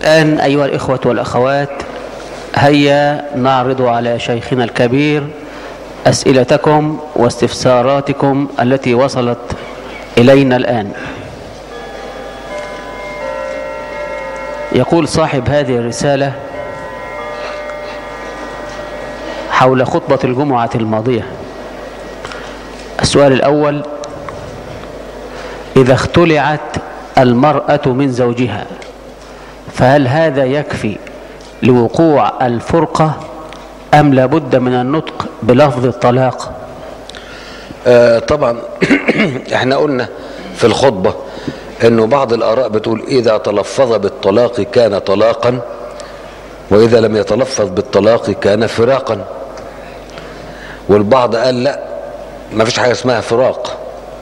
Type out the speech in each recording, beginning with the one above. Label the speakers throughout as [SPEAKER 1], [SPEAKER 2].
[SPEAKER 1] الآن أيها الإخوة والأخوات هيا نعرض على شيخنا الكبير أسئلتكم واستفساراتكم التي وصلت إلينا الآن يقول صاحب هذه الرسالة حول خطبة الجمعة الماضية السؤال الأول إذا اختلعت المرأة من زوجها فهل هذا يكفي لوقوع الفرقة أم لابد من النطق بلفظ الطلاق
[SPEAKER 2] آه طبعا احنا قلنا في الخطبة انه بعض الاراء بتقول اذا تلفظ بالطلاق كان طلاقا واذا لم يتلفظ بالطلاق كان فراقا والبعض قال لا ما فيش حاجة اسمها فراق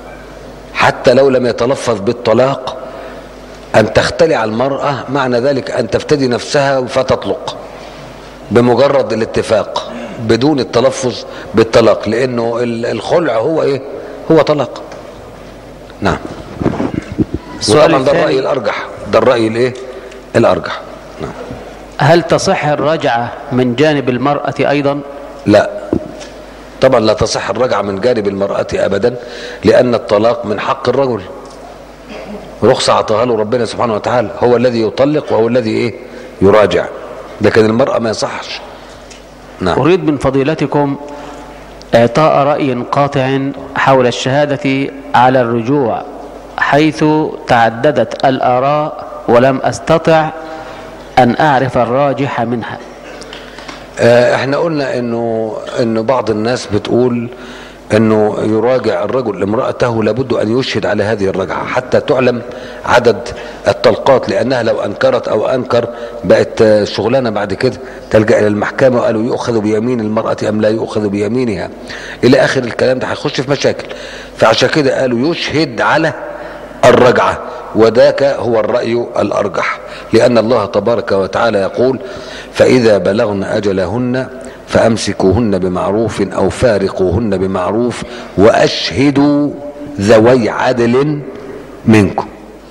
[SPEAKER 2] حتى لو لم يتلفظ بالطلاق أن تختلع المرأة معنى ذلك أن تفتدي نفسها فتطلق بمجرد الاتفاق بدون التلفظ بالطلاق لأنه الخلع هو إيه هو طلاق نعم
[SPEAKER 1] السؤال
[SPEAKER 2] وطبعا ده الرأي
[SPEAKER 1] الثاني
[SPEAKER 2] الأرجح ده الرأي الإيه الأرجح نعم
[SPEAKER 1] هل تصح الرجعة من جانب المرأة أيضا
[SPEAKER 2] لا طبعا لا تصح الرجعة من جانب المرأة أبدا لأن الطلاق من حق الرجل رخصة أعطاها له ربنا سبحانه وتعالى هو الذي يطلق وهو الذي إيه يراجع لكن المرأة ما يصحش نعم
[SPEAKER 1] أريد من فضيلتكم إعطاء رأي قاطع حول الشهادة على الرجوع حيث تعددت الآراء ولم أستطع أن أعرف الراجح منها
[SPEAKER 2] آه، احنا قلنا انه انه بعض الناس بتقول انه يراجع الرجل امرأته لابد ان يشهد على هذه الرجعة حتى تعلم عدد الطلقات لانها لو انكرت او انكر بقت آه، شغلانة بعد كده تلجأ الى المحكمة وقالوا يؤخذ بيمين المرأة ام لا يؤخذ بيمينها الى اخر الكلام ده هيخش في مشاكل فعشان كده قالوا يشهد على الرجعة وذاك هو الرأي الأرجح لأن الله تبارك وتعالى يقول فإذا بلغن أجلهن فأمسكوهن بمعروف أو فارقوهن بمعروف وأشهدوا ذوي عدل منكم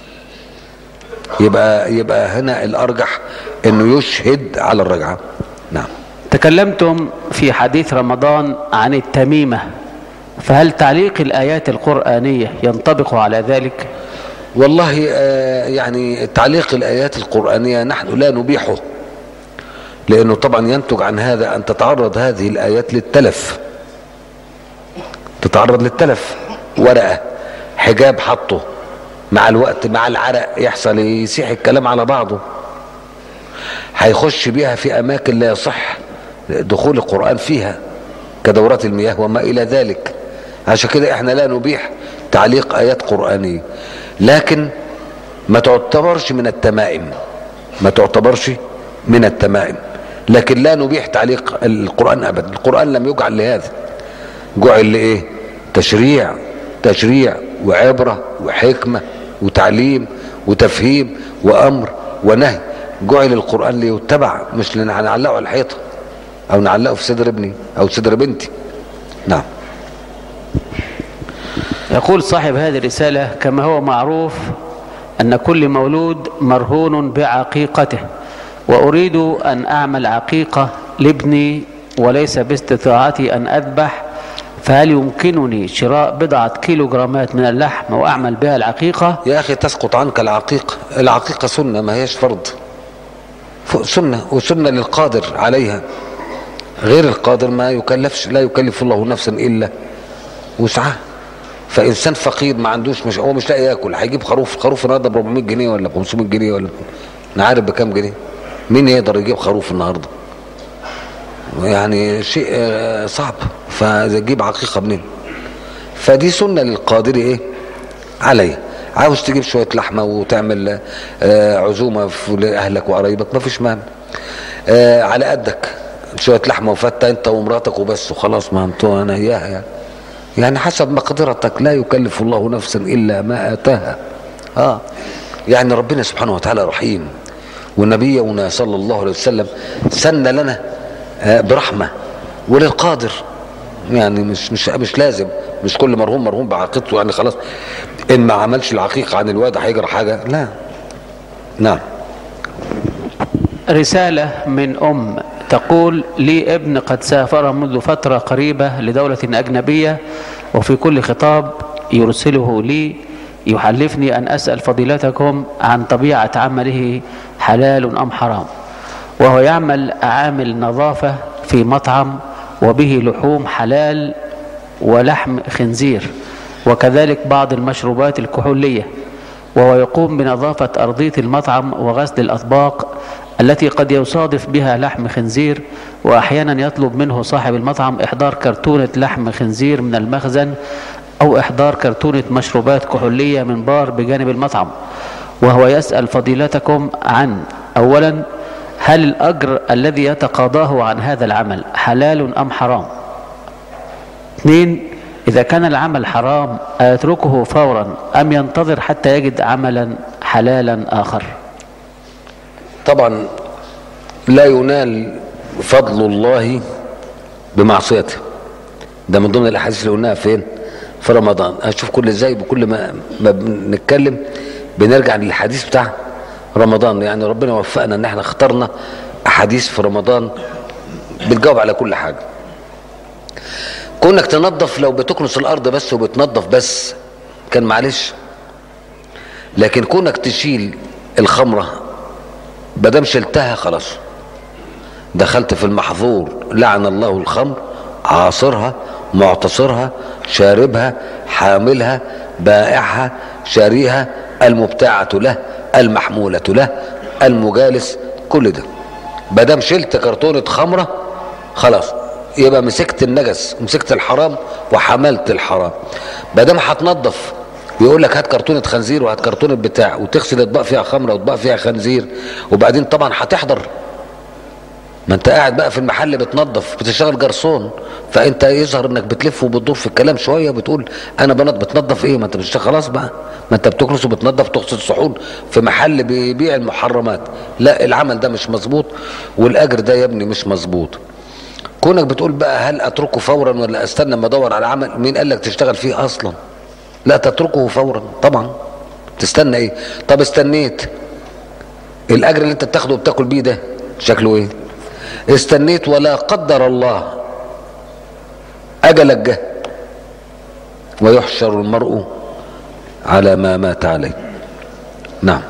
[SPEAKER 2] يبقى يبقى هنا الأرجح أنه يشهد على الرجعة نعم
[SPEAKER 1] تكلمتم في حديث رمضان عن التميمة فهل تعليق الآيات القرآنية ينطبق على ذلك
[SPEAKER 2] والله آه، يعني تعليق الآيات القرآنية نحن لا نبيحه لأنه طبعا ينتج عن هذا أن تتعرض هذه الآيات للتلف تتعرض للتلف ورقة حجاب حطه مع الوقت مع العرق يحصل يسيح الكلام على بعضه هيخش بيها في أماكن لا يصح دخول القرآن فيها كدورات المياه وما إلى ذلك عشان كده احنا لا نبيح تعليق آيات قرآنية لكن ما تعتبرش من التمائم ما تعتبرش من التمائم لكن لا نبيح تعليق القرآن أبدا القرآن لم يجعل لهذا جعل لإيه تشريع تشريع وعبرة وحكمة وتعليم وتفهيم وأمر ونهي جعل القرآن ليتبع مش لنعلقه على الحيطة أو نعلقه في صدر ابني أو صدر بنتي نعم
[SPEAKER 1] يقول صاحب هذه الرسالة كما هو معروف أن كل مولود مرهون بعقيقته وأريد أن أعمل عقيقة لابني وليس باستطاعتي أن أذبح فهل يمكنني شراء بضعة كيلو جرامات من اللحم وأعمل بها العقيقة
[SPEAKER 2] يا أخي تسقط عنك العقيقة العقيقة سنة ما هيش فرض ف- سنة وسنة للقادر عليها غير القادر ما يكلفش لا يكلف الله نفسا إلا وسعها فإنسان فقير ما عندوش مش هو مش لاقي ياكل هيجيب خروف خروف النهارده ب 400 جنيه ولا ب 500 جنيه ولا انا عارف بكام جنيه مين يقدر يجيب خروف النهارده يعني شيء آه، صعب فتجيب عقيقة منين فدي سنة للقادر ايه عليها عاوز تجيب شوية لحمة وتعمل آه، عزومة في- لأهلك وقرايبك ما فيش مانع آه، على قدك شوية لحمة وفتة انت ومراتك وبس وخلاص ما انتوا انا اياها يعني يعني حسب مقدرتك لا يكلف الله نفسا الا ما اتاها اه يعني ربنا سبحانه وتعالى رحيم ونبينا صلى الله عليه وسلم سن لنا آه، برحمه وللقادر يعني مش مش مش لازم مش كل مرهوم مرهوم بعقيقته يعني خلاص ان ما عملش العقيقه عن الواد هيجرى حاجه لا نعم
[SPEAKER 1] رسالة من أم تقول لي ابن قد سافر منذ فترة قريبة لدولة أجنبية وفي كل خطاب يرسله لي يحلفني أن أسأل فضيلتكم عن طبيعة عمله حلال أم حرام وهو يعمل عامل نظافة في مطعم وبه لحوم حلال ولحم خنزير وكذلك بعض المشروبات الكحولية وهو يقوم بنظافة أرضية المطعم وغسل الأطباق التي قد يصادف بها لحم خنزير وأحيانا يطلب منه صاحب المطعم إحضار كرتونة لحم خنزير من المخزن أو إحضار كرتونة مشروبات كحولية من بار بجانب المطعم وهو يسأل فضيلتكم عن أولا هل الأجر الذي يتقاضاه عن هذا العمل حلال أم حرام اثنين إذا كان العمل حرام أتركه فورا أم ينتظر حتى يجد عملا حلالا آخر
[SPEAKER 2] طبعا لا ينال فضل الله بمعصيته ده من ضمن الاحاديث اللي قلناها فين في رمضان هشوف كل ازاي بكل ما, ما بنتكلم بنرجع للحديث بتاع رمضان يعني ربنا وفقنا ان احنا اخترنا احاديث في رمضان بتجاوب على كل حاجه كونك تنظف لو بتكنس الارض بس وبتنظف بس كان معلش لكن كونك تشيل الخمره بدم شلتها خلاص دخلت في المحظور لعن الله الخمر عاصرها معتصرها شاربها حاملها بائعها شاريها المبتاعة له المحمولة له المجالس كل ده بدم شلت كرتونة خمرة خلاص يبقى مسكت النجس مسكت الحرام وحملت الحرام بدم هتنظف يقول لك هات كرتونه خنزير وهات كرتونه بتاع وتغسل اطباق فيها خمره واطباق فيها خنزير وبعدين طبعا هتحضر ما انت قاعد بقى في المحل بتنظف بتشتغل جرسون فانت يظهر انك بتلف وبتدور في الكلام شويه بتقول انا بنط بتنظف ايه ما انت بتشتغل خلاص بقى ما انت بتكنس وبتنظف تغسل صحون في محل بيبيع المحرمات لا العمل ده مش مظبوط والاجر ده يا ابني مش مظبوط كونك بتقول بقى هل اتركه فورا ولا استنى اما ادور على عمل مين قال لك تشتغل فيه اصلا لا تتركه فورا طبعا تستنى ايه طب استنيت الاجر اللي انت بتاخده وبتاكل بيه ده شكله ايه استنيت ولا قدر الله اجلك جه ويحشر المرء على ما مات عليه نعم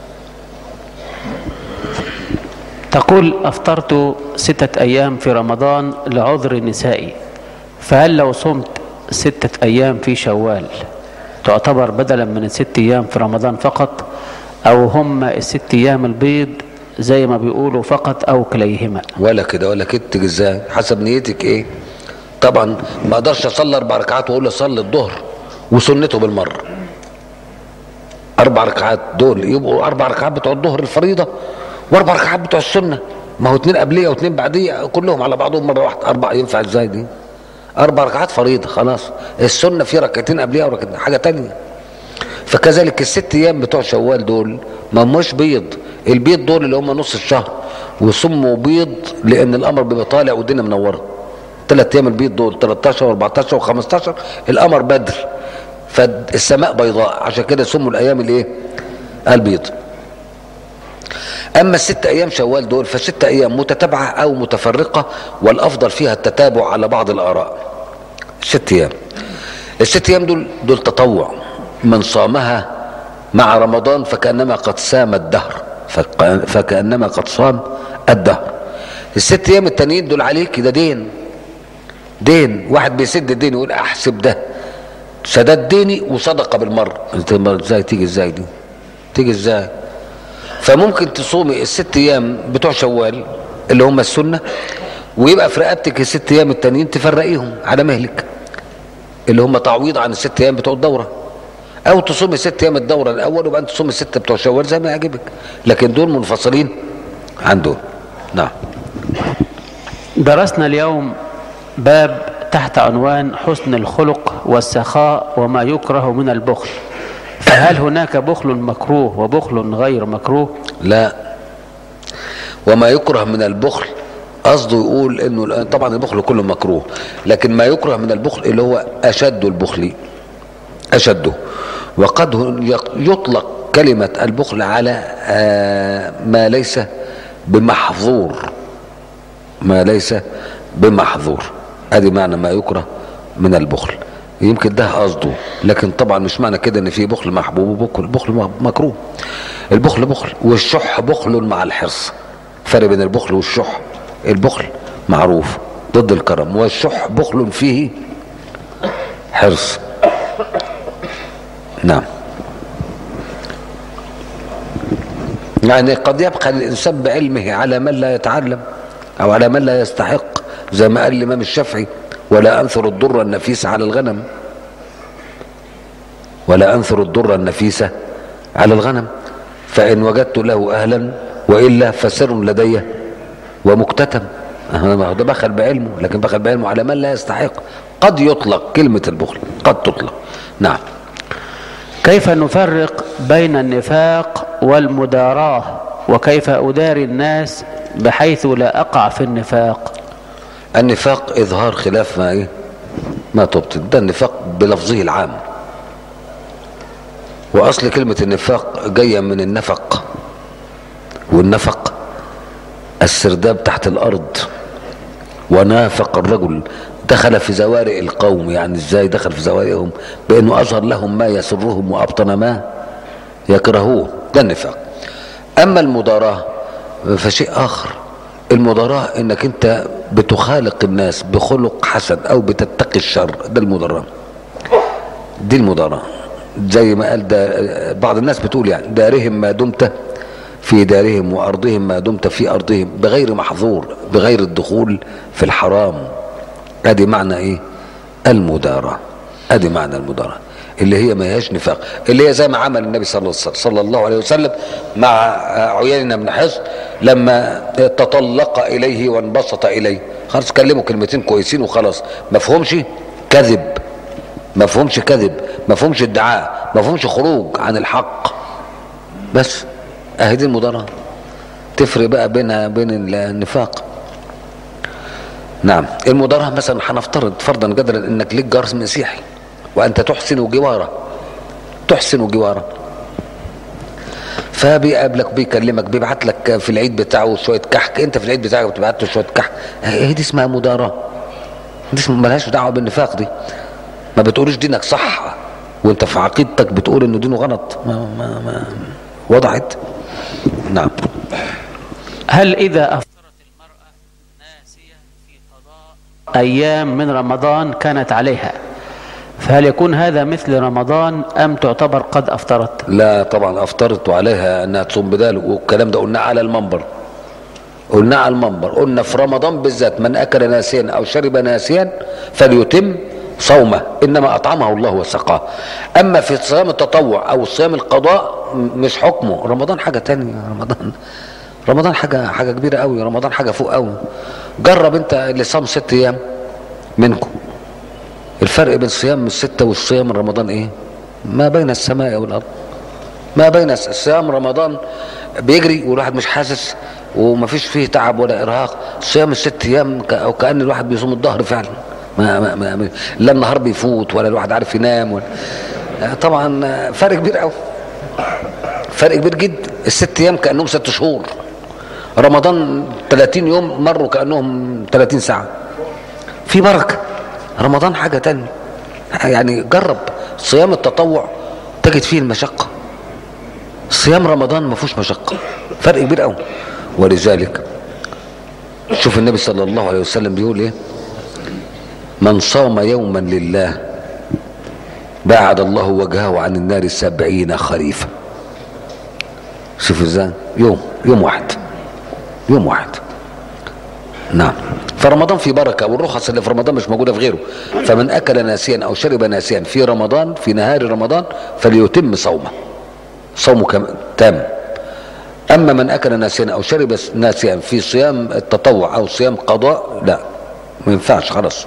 [SPEAKER 1] تقول أفطرت ستة أيام في رمضان لعذر نسائي فهل لو صمت ستة أيام في شوال تعتبر بدلا من الست أيام في رمضان فقط أو هم الست أيام البيض زي ما بيقولوا فقط أو كليهما
[SPEAKER 2] ولا كده ولا كده تيجي ازاي حسب نيتك ايه طبعا ما اقدرش اصلي اربع ركعات واقول اصلي الظهر وسنته بالمره اربع ركعات دول يبقوا اربع ركعات بتوع الظهر الفريضه واربع ركعات بتوع السنه ما هو اتنين قبليه واتنين بعديه كلهم على بعضهم مره واحده اربع ينفع ازاي دي اربع ركعات فريضه خلاص السنه في ركعتين قبليها وركعتين حاجه تانية فكذلك الست ايام بتوع شوال دول ما هماش بيض البيض دول اللي هم نص الشهر وسموا بيض لان القمر بيبقى طالع والدنيا منوره ثلاث ايام البيض دول 13 و14 و15 القمر بدر فالسماء بيضاء عشان كده سموا الايام الايه البيض اما الست ايام شوال دول فست ايام متتابعه او متفرقه والافضل فيها التتابع على بعض الاراء ست ايام الست ايام دول دول تطوع من صامها مع رمضان فكانما قد سام الدهر فك- فكانما قد صام الدهر الست ايام التانيين دول عليك ده دين دين واحد بيسد الدين يقول احسب ده سداد ديني وصدقه بالمره انت ازاي تيجي ازاي دي تيجي ازاي فممكن تصومي الست ايام بتوع شوال اللي هم السنه ويبقى في رقبتك الست ايام التانيين تفرقيهم على مهلك اللي هم تعويض عن الست ايام بتوع الدوره او تصومي ست ايام الدوره الاول وبعدين تصومي السته بتوع شوال زي ما يعجبك لكن دول منفصلين عن دول نعم
[SPEAKER 1] درسنا اليوم باب تحت عنوان حسن الخلق والسخاء وما يكره من البخل فهل هناك بخل مكروه وبخل غير مكروه
[SPEAKER 2] لا وما يكره من البخل قصده يقول انه طبعا البخل كله مكروه لكن ما يكره من البخل اللي هو اشد البخل اشده وقد يطلق كلمة البخل على آه، ما ليس بمحظور ما ليس بمحظور ادي معنى ما يكره من البخل يمكن ده قصده لكن طبعا مش معنى كده ان في بخل محبوب وبخل بخل مكروه البخل بخل والشح بخل مع الحرص فرق بين البخل والشح البخل معروف ضد الكرم والشح بخل فيه حرص نعم يعني قد يبقى الإنسان بعلمه على من لا يتعلم أو على من لا يستحق زي ما قال الإمام الشافعي ولا أنثر الضر النفيس على الغنم ولا أنثر الضر النفيسة على الغنم فإن وجدت له أهلا وإلا فسر لدي ومكتتم ده بخل بعلمه لكن بخل بعلمه على من لا يستحق قد يطلق كلمة البخل قد تطلق نعم
[SPEAKER 1] كيف نفرق بين النفاق والمداراة وكيف أداري الناس بحيث لا أقع في النفاق
[SPEAKER 2] النفاق إظهار خلاف ما إيه ما تبطل ده النفاق بلفظه العام وأصل كلمة النفاق جاية من النفق والنفق السرداب تحت الأرض ونافق الرجل دخل في زوارق القوم يعني ازاي دخل في زوارقهم بانه اظهر لهم ما يسرهم وابطن ما يكرهوه ده النفاق اما المضاراه فشيء اخر المضاراه انك انت بتخالق الناس بخلق حسن او بتتقي الشر ده المضاراه دي المضاراه زي ما قال ده بعض الناس بتقول يعني دارهم ما دمت في دارهم وارضهم ما دمت في ارضهم بغير محظور بغير الدخول في الحرام ادي معنى ايه المداراة ادي معنى المداراة اللي هي ما هياش نفاق اللي هي زي ما عمل النبي صلى صلى الله عليه وسلم مع عيينة بن حصن لما تطلق اليه وانبسط اليه خلاص كلموا كلمتين كويسين وخلاص ما فهمش كذب ما فهمش كذب ما فهمش ادعاء ما فهمش خروج عن الحق بس اهي دي المداراة تفرق بقى بينها بين النفاق نعم المداراة مثلا هنفترض فرضا قدرا انك ليك جار مسيحي وانت تحسن جواره تحسن جواره فبيقابلك بيكلمك بيبعت لك في العيد بتاعه شويه كحك انت في العيد بتاعك بتبعت له شويه كحك هي دي اسمها مداراة دي اسمها ملهاش دعوه بالنفاق دي ما بتقولش دينك صح وانت في عقيدتك بتقول انه دينه غلط ما ما ما وضعت نعم
[SPEAKER 1] هل إذا أفطرت المرأة ناسية في قضاء أيام من رمضان كانت عليها فهل يكون هذا مثل رمضان أم تعتبر قد أفطرت
[SPEAKER 2] لا طبعا افطرت وعليها انها تصوم بداله والكلام ده قلناه على المنبر قلناه على المنبر قلنا في رمضان بالذات من اكل ناسيا او شرب ناسيا فليتم صومه انما اطعمه الله وسقاه اما في صيام التطوع او صيام القضاء مش حكمه رمضان حاجه تانية رمضان رمضان حاجه حاجه كبيره قوي رمضان حاجه فوق قوي جرب انت اللي صام ست ايام منكم الفرق بين صيام الستة والصيام رمضان ايه ما بين السماء والارض ما بين صيام رمضان بيجري والواحد مش حاسس ومفيش فيه تعب ولا ارهاق صيام الست ايام او كان الواحد بيصوم الظهر فعلا ما, ما, ما, ما لا النهار بيفوت ولا الواحد عارف ينام ولا طبعا فرق كبير قوي فرق كبير جدا الست ايام كانهم ست شهور رمضان 30 يوم مروا كانهم 30 ساعه في بركه رمضان حاجه تانية يعني جرب صيام التطوع تجد فيه المشقه صيام رمضان ما فيهوش مشقه فرق كبير قوي ولذلك شوف النبي صلى الله عليه وسلم بيقول ايه من صام يوما لله بعد الله وجهه عن النار سبعين خريفا شوف ازاي يوم يوم واحد يوم واحد نعم فرمضان في بركة والرخص اللي في رمضان مش موجودة في غيره فمن أكل ناسيا أو شرب ناسيا في رمضان في نهار رمضان فليتم صومه صومه كم تام أما من أكل ناسيا أو شرب ناسيا في صيام التطوع أو صيام قضاء لا ما ينفعش خلاص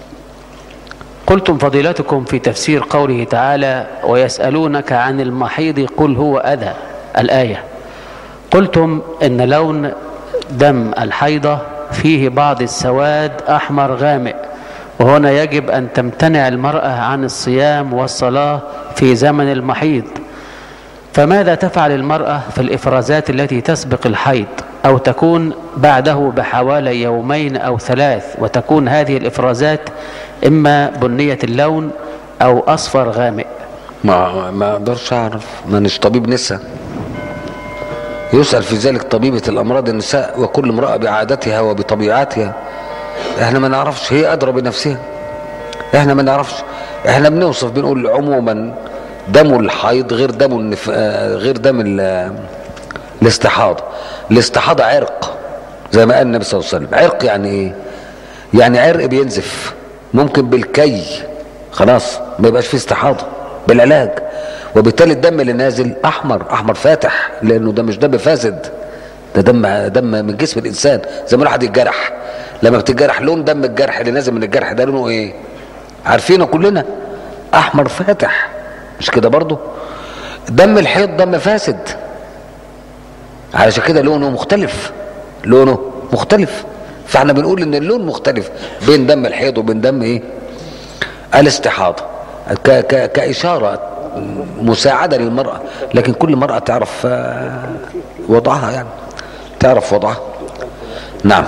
[SPEAKER 1] قلتم فضيلتكم في تفسير قوله تعالى ويسألونك عن المحيض قل هو أذى الآية قلتم إن لون دم الحيضة فيه بعض السواد أحمر غامق وهنا يجب أن تمتنع المرأة عن الصيام والصلاة في زمن المحيض فماذا تفعل المرأة في الإفرازات التي تسبق الحيض أو تكون بعده بحوالي يومين أو ثلاث وتكون هذه الإفرازات إما بنية اللون أو أصفر غامق
[SPEAKER 2] ما ما اقدرش اعرف مانيش طبيب نساء يسأل في ذلك طبيبة الأمراض النساء وكل امرأة بعادتها وبطبيعتها احنا ما نعرفش هي أدرى بنفسها احنا ما نعرفش احنا بنوصف بنقول عموما دم الحيض غير دم النف... آه، غير دم ال... الاستحاضة الاستحاضة عرق زي ما قال النبي صلى الله عليه وسلم عرق يعني ايه يعني عرق بينزف ممكن بالكي خلاص ما يبقاش فيه استحاضة بالعلاج وبالتالي الدم اللي نازل احمر احمر فاتح لانه ده مش دم فاسد ده دم دم من جسم الانسان زي ما الواحد يتجرح لما بتتجرح لون دم الجرح اللي نازل من الجرح ده لونه ايه عارفينه كلنا احمر فاتح مش كده برضو دم الحيض دم فاسد علشان كده لونه مختلف لونه مختلف فاحنا بنقول ان اللون مختلف بين دم الحيض وبين دم ايه الاستحاضه ك ك كاشاره مساعده للمراه لكن كل مراه تعرف آه، وضعها يعني تعرف وضعها نعم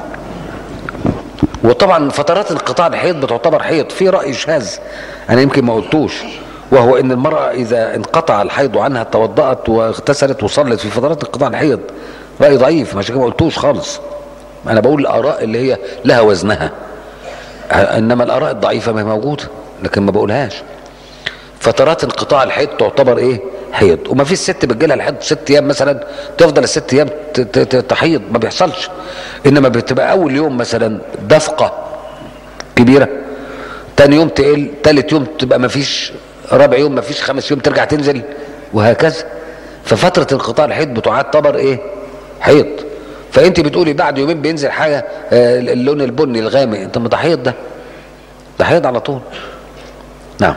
[SPEAKER 2] وطبعا فترات انقطاع الحيض بتعتبر حيض في راي شاذ انا يمكن ما قلتوش وهو ان المراه اذا انقطع الحيض عنها توضأت واغتسلت وصلت في فترات انقطاع الحيض راي ضعيف عشان كده ما قلتوش خالص انا بقول الاراء اللي هي لها وزنها انما الاراء الضعيفه ما هي موجوده لكن ما بقولهاش فترات انقطاع الحيض تعتبر ايه حيض وما فيش ست بتجيلها الحيض ست ايام مثلا تفضل الست ايام ت- ت- ت- تحيض ما بيحصلش انما بتبقى اول يوم مثلا دفقه كبيره تاني يوم تقل تالت يوم تبقى ما فيش رابع يوم ما فيش خامس يوم ترجع تنزل وهكذا ففتره انقطاع الحيض بتعتبر ايه حيض فانت بتقولي بعد يومين بينزل حاجه آه، اللون البني الغامق انت ما ده حيض ده ده حيض على طول نعم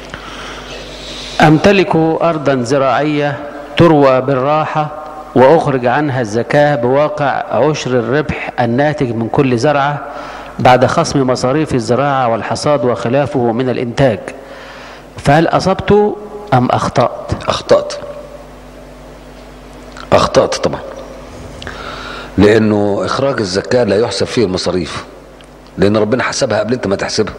[SPEAKER 1] أمتلك أرضا زراعية تروى بالراحة وأخرج عنها الزكاة بواقع عشر الربح الناتج من كل زرعة بعد خصم مصاريف الزراعة والحصاد وخلافه من الإنتاج فهل أصبت أم أخطأت
[SPEAKER 2] اخطأت اخطأت طبعا لانه اخراج الزكاة لا يحسب فيه المصاريف لان ربنا حسبها قبل انت ما تحسبها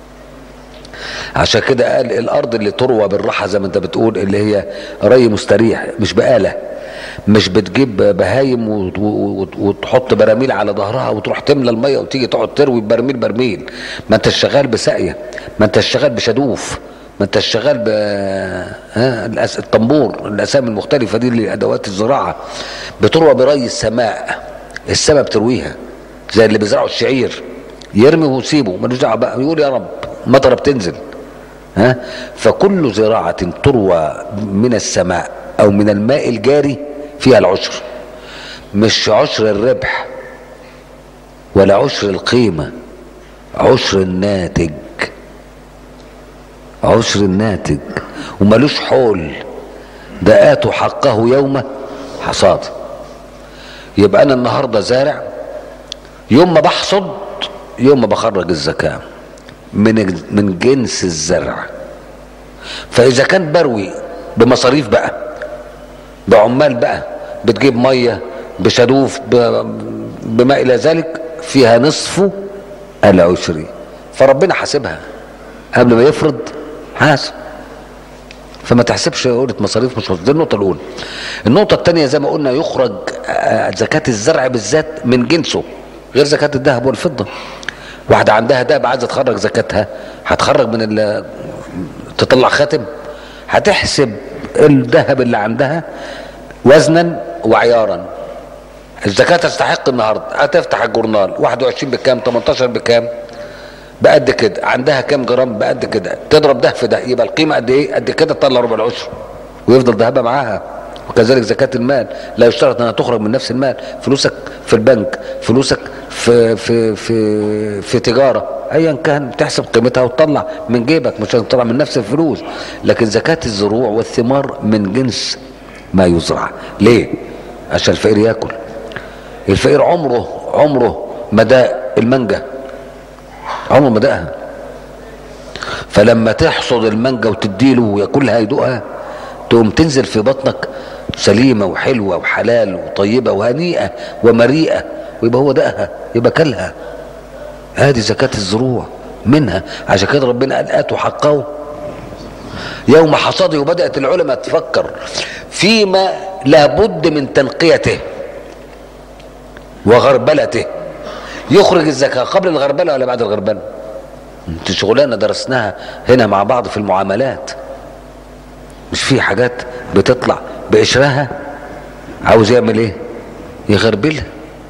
[SPEAKER 2] عشان كده قال الارض اللي تروى بالراحه زي ما انت بتقول اللي هي ري مستريح مش بآلة مش بتجيب بهايم وت- وت- وتحط براميل على ظهرها وتروح تملى الميه وتيجي تقعد تروي برميل برميل ما انت شغال بساقيه ما انت شغال بشدوف ما انت شغال ب ها الأس- الطنبور الاسامي المختلفه دي لادوات الزراعه بتروى بري السماء السماء بترويها زي اللي بيزرعوا الشعير يرمي ويسيبه ملوش دعوه بقى يقول يا رب مطره بتنزل ها فكل زراعة تروى من السماء أو من الماء الجاري فيها العشر مش عشر الربح ولا عشر القيمة عشر الناتج عشر الناتج وملوش حول ده آتوا حقه يوم حصاد يبقى أنا النهاردة زارع يوم ما بحصد يوم ما بخرج الزكاه من من جنس الزرع فاذا كان بروي بمصاريف بقى بعمال بقى بتجيب ميه بشدوف ب- بما الى ذلك فيها نصف العشر فربنا حاسبها قبل ما يفرض حاسب فما تحسبش قولة مصاريف مش مصاريف. دي النقطة الأولى. النقطة الثانية زي ما قلنا يخرج آه، زكاة الزرع بالذات من جنسه غير زكاة الذهب والفضة. واحدة عندها دهب عايزة تخرج زكاتها هتخرج من ال- تطلع خاتم هتحسب الذهب اللي عندها وزنا وعيارا الزكاة تستحق النهاردة هتفتح الجورنال 21 بكام 18 بكام بقد كده عندها كام جرام بقد كده تضرب ده في ده يبقى القيمة قد ايه قد كده تطلع ربع العشر ويفضل ذهبها معاها وكذلك زكاة المال لا يشترط انها تخرج من نفس المال فلوسك في البنك فلوسك في في في في تجارة ايا كان تحسب قيمتها وتطلع من جيبك مش هتطلع من نفس الفلوس لكن زكاة الزروع والثمار من جنس ما يزرع ليه عشان الفقير ياكل الفقير عمره عمره مدى المانجا عمره ما دقها فلما تحصد المانجا وتديله وياكلها يدوقها تقوم تنزل في بطنك سليمة وحلوة وحلال وطيبة وهنيئة ومريئة ويبقى هو دقها يبقى كلها هذه زكاة الزروع منها عشان كده ربنا قال آتوا حقه يوم حصاده وبدأت العلماء تفكر فيما لابد من تنقيته وغربلته يخرج الزكاة قبل الغربلة ولا بعد الغربلة انت شغلانة درسناها هنا مع بعض في المعاملات مش في حاجات بتطلع بقشرها عاوز يعمل ايه يغربلها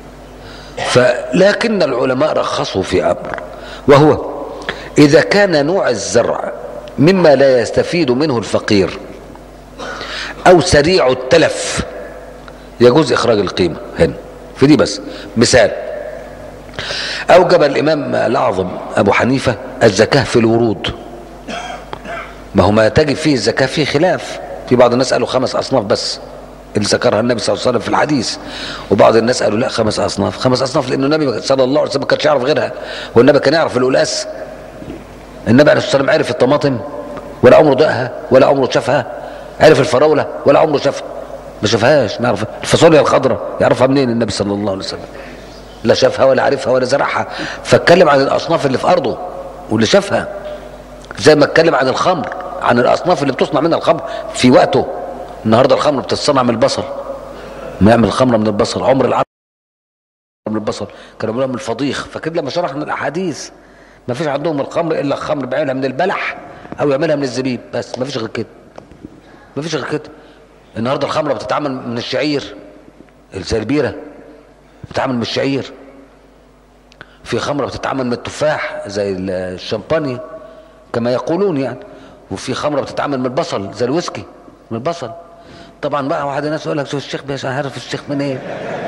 [SPEAKER 2] فلكن العلماء رخصوا في امر وهو اذا كان نوع الزرع مما لا يستفيد منه الفقير او سريع التلف يجوز اخراج القيمه هنا في دي بس مثال اوجب الامام الاعظم ابو حنيفه الزكاه في الورود ما هو ما تجب فيه الزكاه فيه خلاف في بعض الناس قالوا خمس اصناف بس اللي ذكرها النبي صلى الله عليه وسلم في الحديث وبعض الناس قالوا لا خمس اصناف خمس اصناف لان النبي صلى الله عليه وسلم ما كانش يعرف غيرها والنبي كان يعرف القلاس النبي عليه الصلاه والسلام عرف الطماطم ولا عمره دقها ولا عمره شافها عرف الفراوله ولا عمره شافها ما شافهاش ما يعرف الفاصوليا الخضراء يعرفها منين النبي صلى الله عليه وسلم لا شافها ولا عرفها ولا زرعها فاتكلم عن الاصناف اللي في ارضه واللي شافها زي ما اتكلم عن الخمر عن الاصناف اللي بتصنع منها الخمر في وقته النهارده الخمر بتتصنع من البصل ما يعمل الخمره من البصل عمر العرب من البصل كانوا بيعملوها من الفضيخ فكده لما شرحنا الاحاديث ما فيش عندهم الخمر الا الخمر بيعملها من البلح او يعملها من الزبيب بس ما فيش غير كده ما فيش غير كده النهارده الخمره بتتعمل من الشعير زي البيره بتتعمل من الشعير في خمره بتتعمل من التفاح زي الشمبانيا كما يقولون يعني وفي خمره بتتعمل من البصل زي الويسكي من البصل طبعا بقى واحد الناس يقول لك شوف الشيخ مش عارف الشيخ منين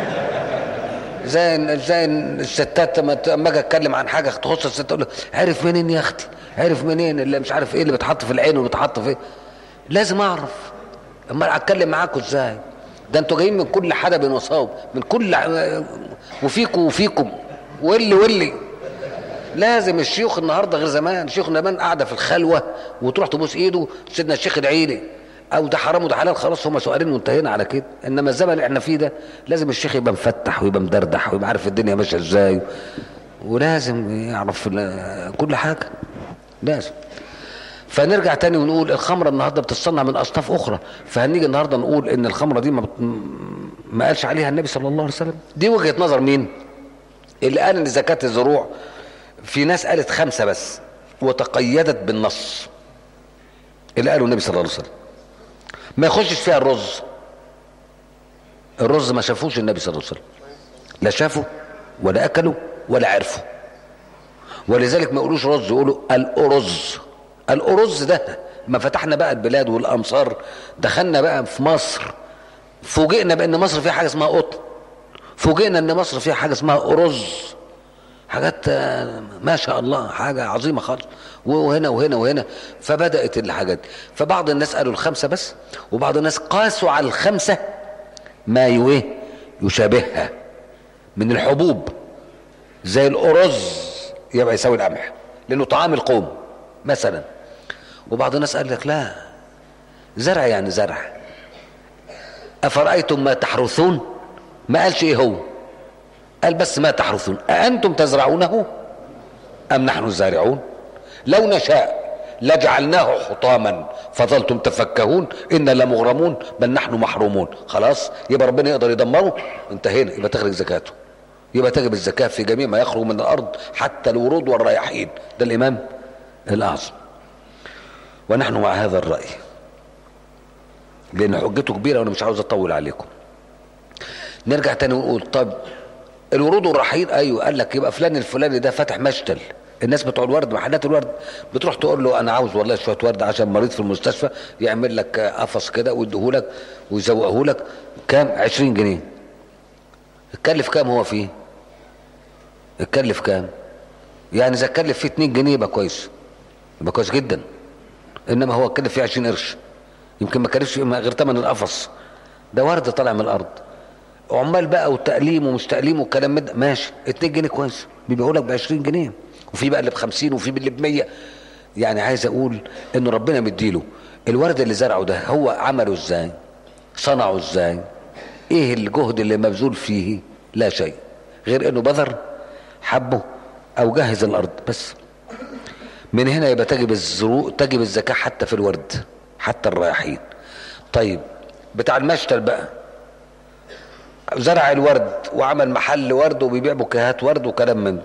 [SPEAKER 2] زي زي الستات لما اجي اتكلم عن حاجه تخص الست تقول عرف منين يا اختي عرف منين اللي مش عارف ايه اللي بيتحط في العين وبيتحط في ايه لازم اعرف امال اتكلم معاكم ازاي ده انتوا جايين من كل حدب وصوب من كل وفيكم وفيكم واللي واللي لازم الشيوخ النهارده غير زمان الشيوخ زمان قاعده في الخلوه وتروح تبوس ايده سيدنا الشيخ ادعي لي او ده حرام وده حلال خلاص هم سؤالين وانتهينا على كده انما الزمن اللي احنا فيه ده لازم الشيخ يبقى مفتح ويبقى مدردح ويبقى عارف الدنيا ماشيه ازاي ولازم يعرف كل حاجه لازم فنرجع تاني ونقول الخمرة النهاردة بتتصنع من أصناف أخرى فهنيجي النهاردة نقول إن الخمرة دي ما, بت... ما قالش عليها النبي صلى الله عليه وسلم دي وجهة نظر مين اللي قال إن زكاة الزروع في ناس قالت خمسة بس وتقيدت بالنص اللي قاله النبي صلى الله عليه وسلم ما يخشش فيها الرز الرز ما شافوش النبي صلى الله عليه وسلم لا شافوا ولا أكلوا ولا عرفوا ولذلك ما يقولوش رز يقولوا الأرز الأرز ده ما فتحنا بقى البلاد والأمصار دخلنا بقى في مصر فوجئنا بأن مصر فيها حاجة اسمها قطن فوجئنا أن مصر فيها حاجة اسمها أرز حاجات ما شاء الله حاجة عظيمة خالص وهنا وهنا وهنا فبدأت الحاجات فبعض الناس قالوا الخمسة بس وبعض الناس قاسوا على الخمسة ما يويه يشابهها من الحبوب زي الأرز يبقى يساوي القمح لأنه طعام القوم مثلا وبعض الناس قال لك لا زرع يعني زرع أفرأيتم ما تحرثون ما قالش إيه هو قال بس ما تحرثون أأنتم تزرعونه أم نحن الزارعون لو نشاء لجعلناه حطاما فظلتم تفكهون إنا لمغرمون بل نحن محرومون خلاص يبقى ربنا يقدر يدمره انتهينا يبقى تخرج زكاته يبقى تجب الزكاة في جميع ما يخرج من الأرض حتى الورود والرياحين ده الإمام الأعظم ونحن مع هذا الرأي لأن حجته كبيرة وأنا مش عاوز أطول عليكم نرجع تاني ونقول طب الورود والرحيل ايوه قال لك يبقى فلان الفلاني ده فاتح مشتل الناس بتوع الورد محلات الورد بتروح تقول له انا عاوز والله شويه ورد عشان مريض في المستشفى يعمل لك قفص كده ويديهولك ويزوقه لك كام 20 جنيه اتكلف كام هو فيه اتكلف كام يعني اذا اتكلف فيه 2 جنيه يبقى كويس يبقى كويس جدا انما هو اتكلف فيه 20 قرش يمكن ما كلفش غير ثمن القفص ده ورد طالع من الارض عمال بقى وتأليم ومش تأليم والكلام ده ماشي 2 جنيه كويس بيبيعوا لك ب 20 جنيه وفي بقى اللي ب 50 وفي اللي ب 100 يعني عايز اقول ان ربنا مديله الورد اللي زرعه ده هو عمله ازاي؟ صنعوا ازاي ايه الجهد اللي مبذول فيه لا شيء غير انه بذر حبه او جهز الارض بس من هنا يبقى تجب الزروق تجب الزكاة حتى في الورد حتى الرايحين طيب بتاع المشتل بقى زرع الورد وعمل محل ورد وبيبيع بوكيهات ورد وكلام من ده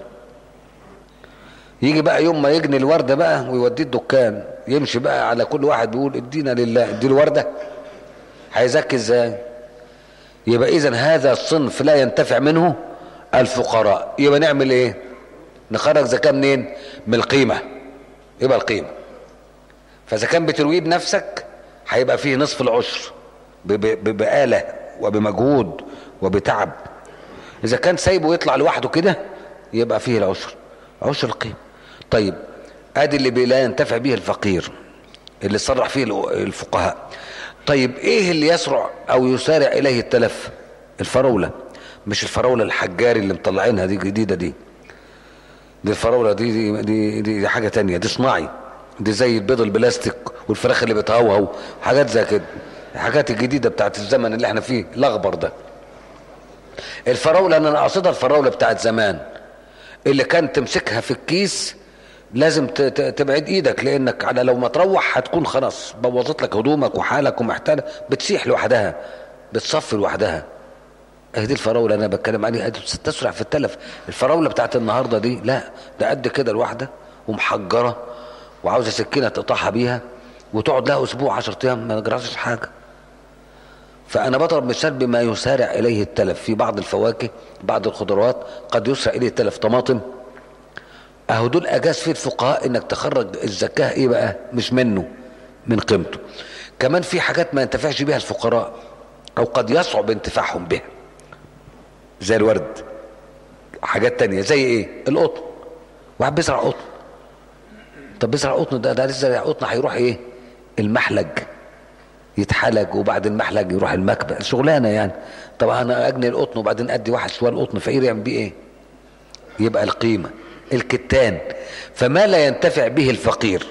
[SPEAKER 2] يجي بقى يوم ما يجني الورد بقى ويوديه الدكان يمشي بقى على كل واحد بيقول ادينا لله ادي الورده هيزكي ازاي يبقى اذا هذا الصنف لا ينتفع منه الفقراء يبقى نعمل ايه نخرج زكاه منين من القيمه يبقى القيمه فاذا كان بترويه بنفسك هيبقى فيه نصف العشر ب- ب- بآلة وبمجهود وبتعب اذا كان سايبه يطلع لوحده كده يبقى فيه العشر عشر القيمه طيب ادي اللي بي- لا ينتفع به الفقير اللي صرح فيه ال- الفقهاء طيب ايه اللي يسرع او يسارع اليه التلف الفراوله مش الفراوله الحجاري اللي مطلعينها دي جديده دي دي الفراوله دي دي, دي, دي, دي حاجه تانية دي صناعي دي زي البيض البلاستيك والفراخ اللي بتهوهو حاجات زي كده الحاجات الجديده بتاعت الزمن اللي احنا فيه الاخضر ده الفراوله انا اقصدها الفراوله بتاعت زمان اللي كان تمسكها في الكيس لازم ت- ت- تبعد ايدك لانك على لو ما تروح هتكون خلاص بوظت لك هدومك وحالك ومحتاجه بتسيح لوحدها بتصفي لوحدها اهي دي الفراوله انا بتكلم عليها دي تسرع في التلف الفراوله بتاعت النهارده دي لا ده قد كده الواحده ومحجره وعاوزه سكينه تقطعها بيها وتقعد لها اسبوع 10 ايام ما نجرسش حاجه فأنا بضرب مثال بما يسارع إليه التلف في بعض الفواكه بعض الخضروات قد يسرع إليه التلف طماطم أهو دول أجاز فيه الفقهاء إنك تخرج الزكاة إيه بقى مش منه من قيمته كمان في حاجات ما ينتفعش بها الفقراء أو قد يصعب انتفاعهم بها زي الورد حاجات تانية زي إيه القطن واحد بيزرع قطن طب بيزرع قطن ده ده لسه قطن هيروح إيه المحلج يتحلج وبعد المحلج يروح المكبه شغلانه يعني طبعا انا اجني القطن وبعدين ادي واحد شوال قطن فقير يعمل بيه ايه يبقى القيمه الكتان فما لا ينتفع به الفقير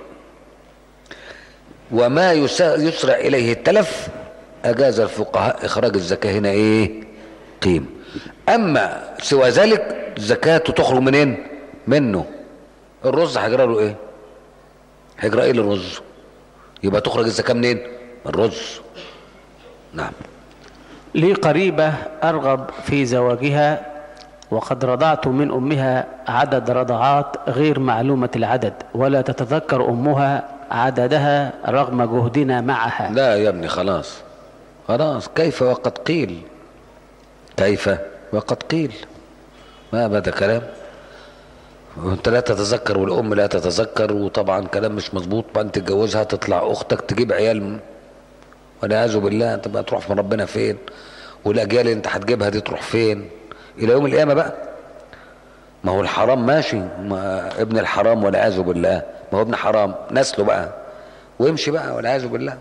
[SPEAKER 2] وما يسا- يسرع اليه التلف اجاز الفقهاء اخراج الزكاه هنا ايه قيمه اما سوى ذلك زكاته تخرج منين منه الرز هيجرى له ايه هيجرى ايه للرز يبقى تخرج الزكاه منين من الرز نعم
[SPEAKER 1] لي قريبة أرغب في زواجها وقد رضعت من أمها عدد رضعات غير معلومة العدد ولا تتذكر أمها عددها رغم جهدنا معها
[SPEAKER 2] لا يا ابني خلاص خلاص كيف وقد قيل كيف وقد قيل ما هذا كلام وانت لا تتذكر والام لا تتذكر وطبعا كلام مش مظبوط بعدين تتجوزها تطلع اختك تجيب عيال والعياذ بالله انت بقى تروح من ربنا فين والاجيال اللي انت هتجيبها دي تروح فين الى يوم القيامه بقى ما هو الحرام ماشي ما ابن الحرام والعياذ بالله ما هو ابن حرام نسله بقى ويمشي بقى والعياذ بالله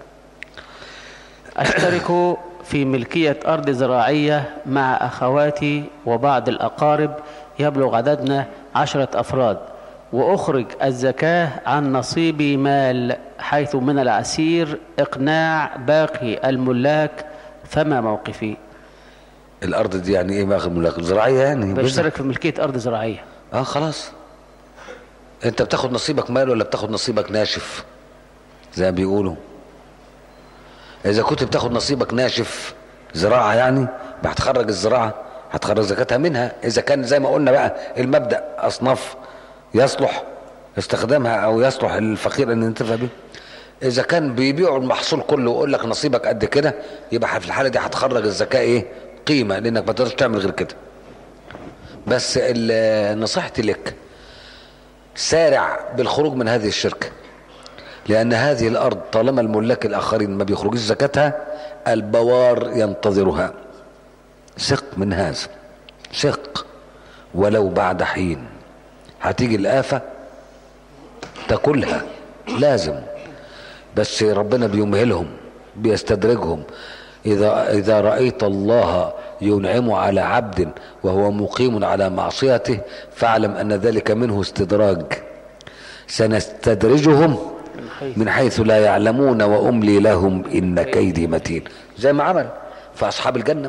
[SPEAKER 1] أشترك في ملكية أرض زراعية مع أخواتي وبعض الأقارب يبلغ عددنا عشرة أفراد وأخرج الزكاة عن نصيبي مال حيث من العسير إقناع باقي الملاك فما موقفي
[SPEAKER 2] الارض دي يعني ايه باخد ملاك زراعيه يعني
[SPEAKER 1] بشترك في ملكية أرض زراعية
[SPEAKER 2] اه خلاص انت بتاخد نصيبك مال ولا بتاخد نصيبك ناشف زي ما بيقولوا اذا كنت بتاخد نصيبك ناشف زراعه يعني هتخرج الزراعه هتخرج زكاتها منها اذا كان زي ما قلنا بقى المبدا اصناف يصلح استخدامها او يصلح الفقير ان ينتفع به اذا كان بيبيعوا المحصول كله ويقول لك نصيبك قد كده يبقى في الحاله دي هتخرج الزكاه ايه قيمه لانك ما تقدرش تعمل غير كده بس ال- نصيحتي لك سارع بالخروج من هذه الشركة لأن هذه الأرض طالما الملاك الآخرين ما بيخرجوش زكاتها البوار ينتظرها ثق من هذا ثق ولو بعد حين هتيجي الآفة تاكلها لازم بس ربنا بيمهلهم بيستدرجهم إذا إذا رأيت الله ينعم على عبد وهو مقيم على معصيته فاعلم أن ذلك منه استدراج سنستدرجهم من حيث لا يعلمون واملي لهم ان كيدي متين زي ما عمل في اصحاب الجنه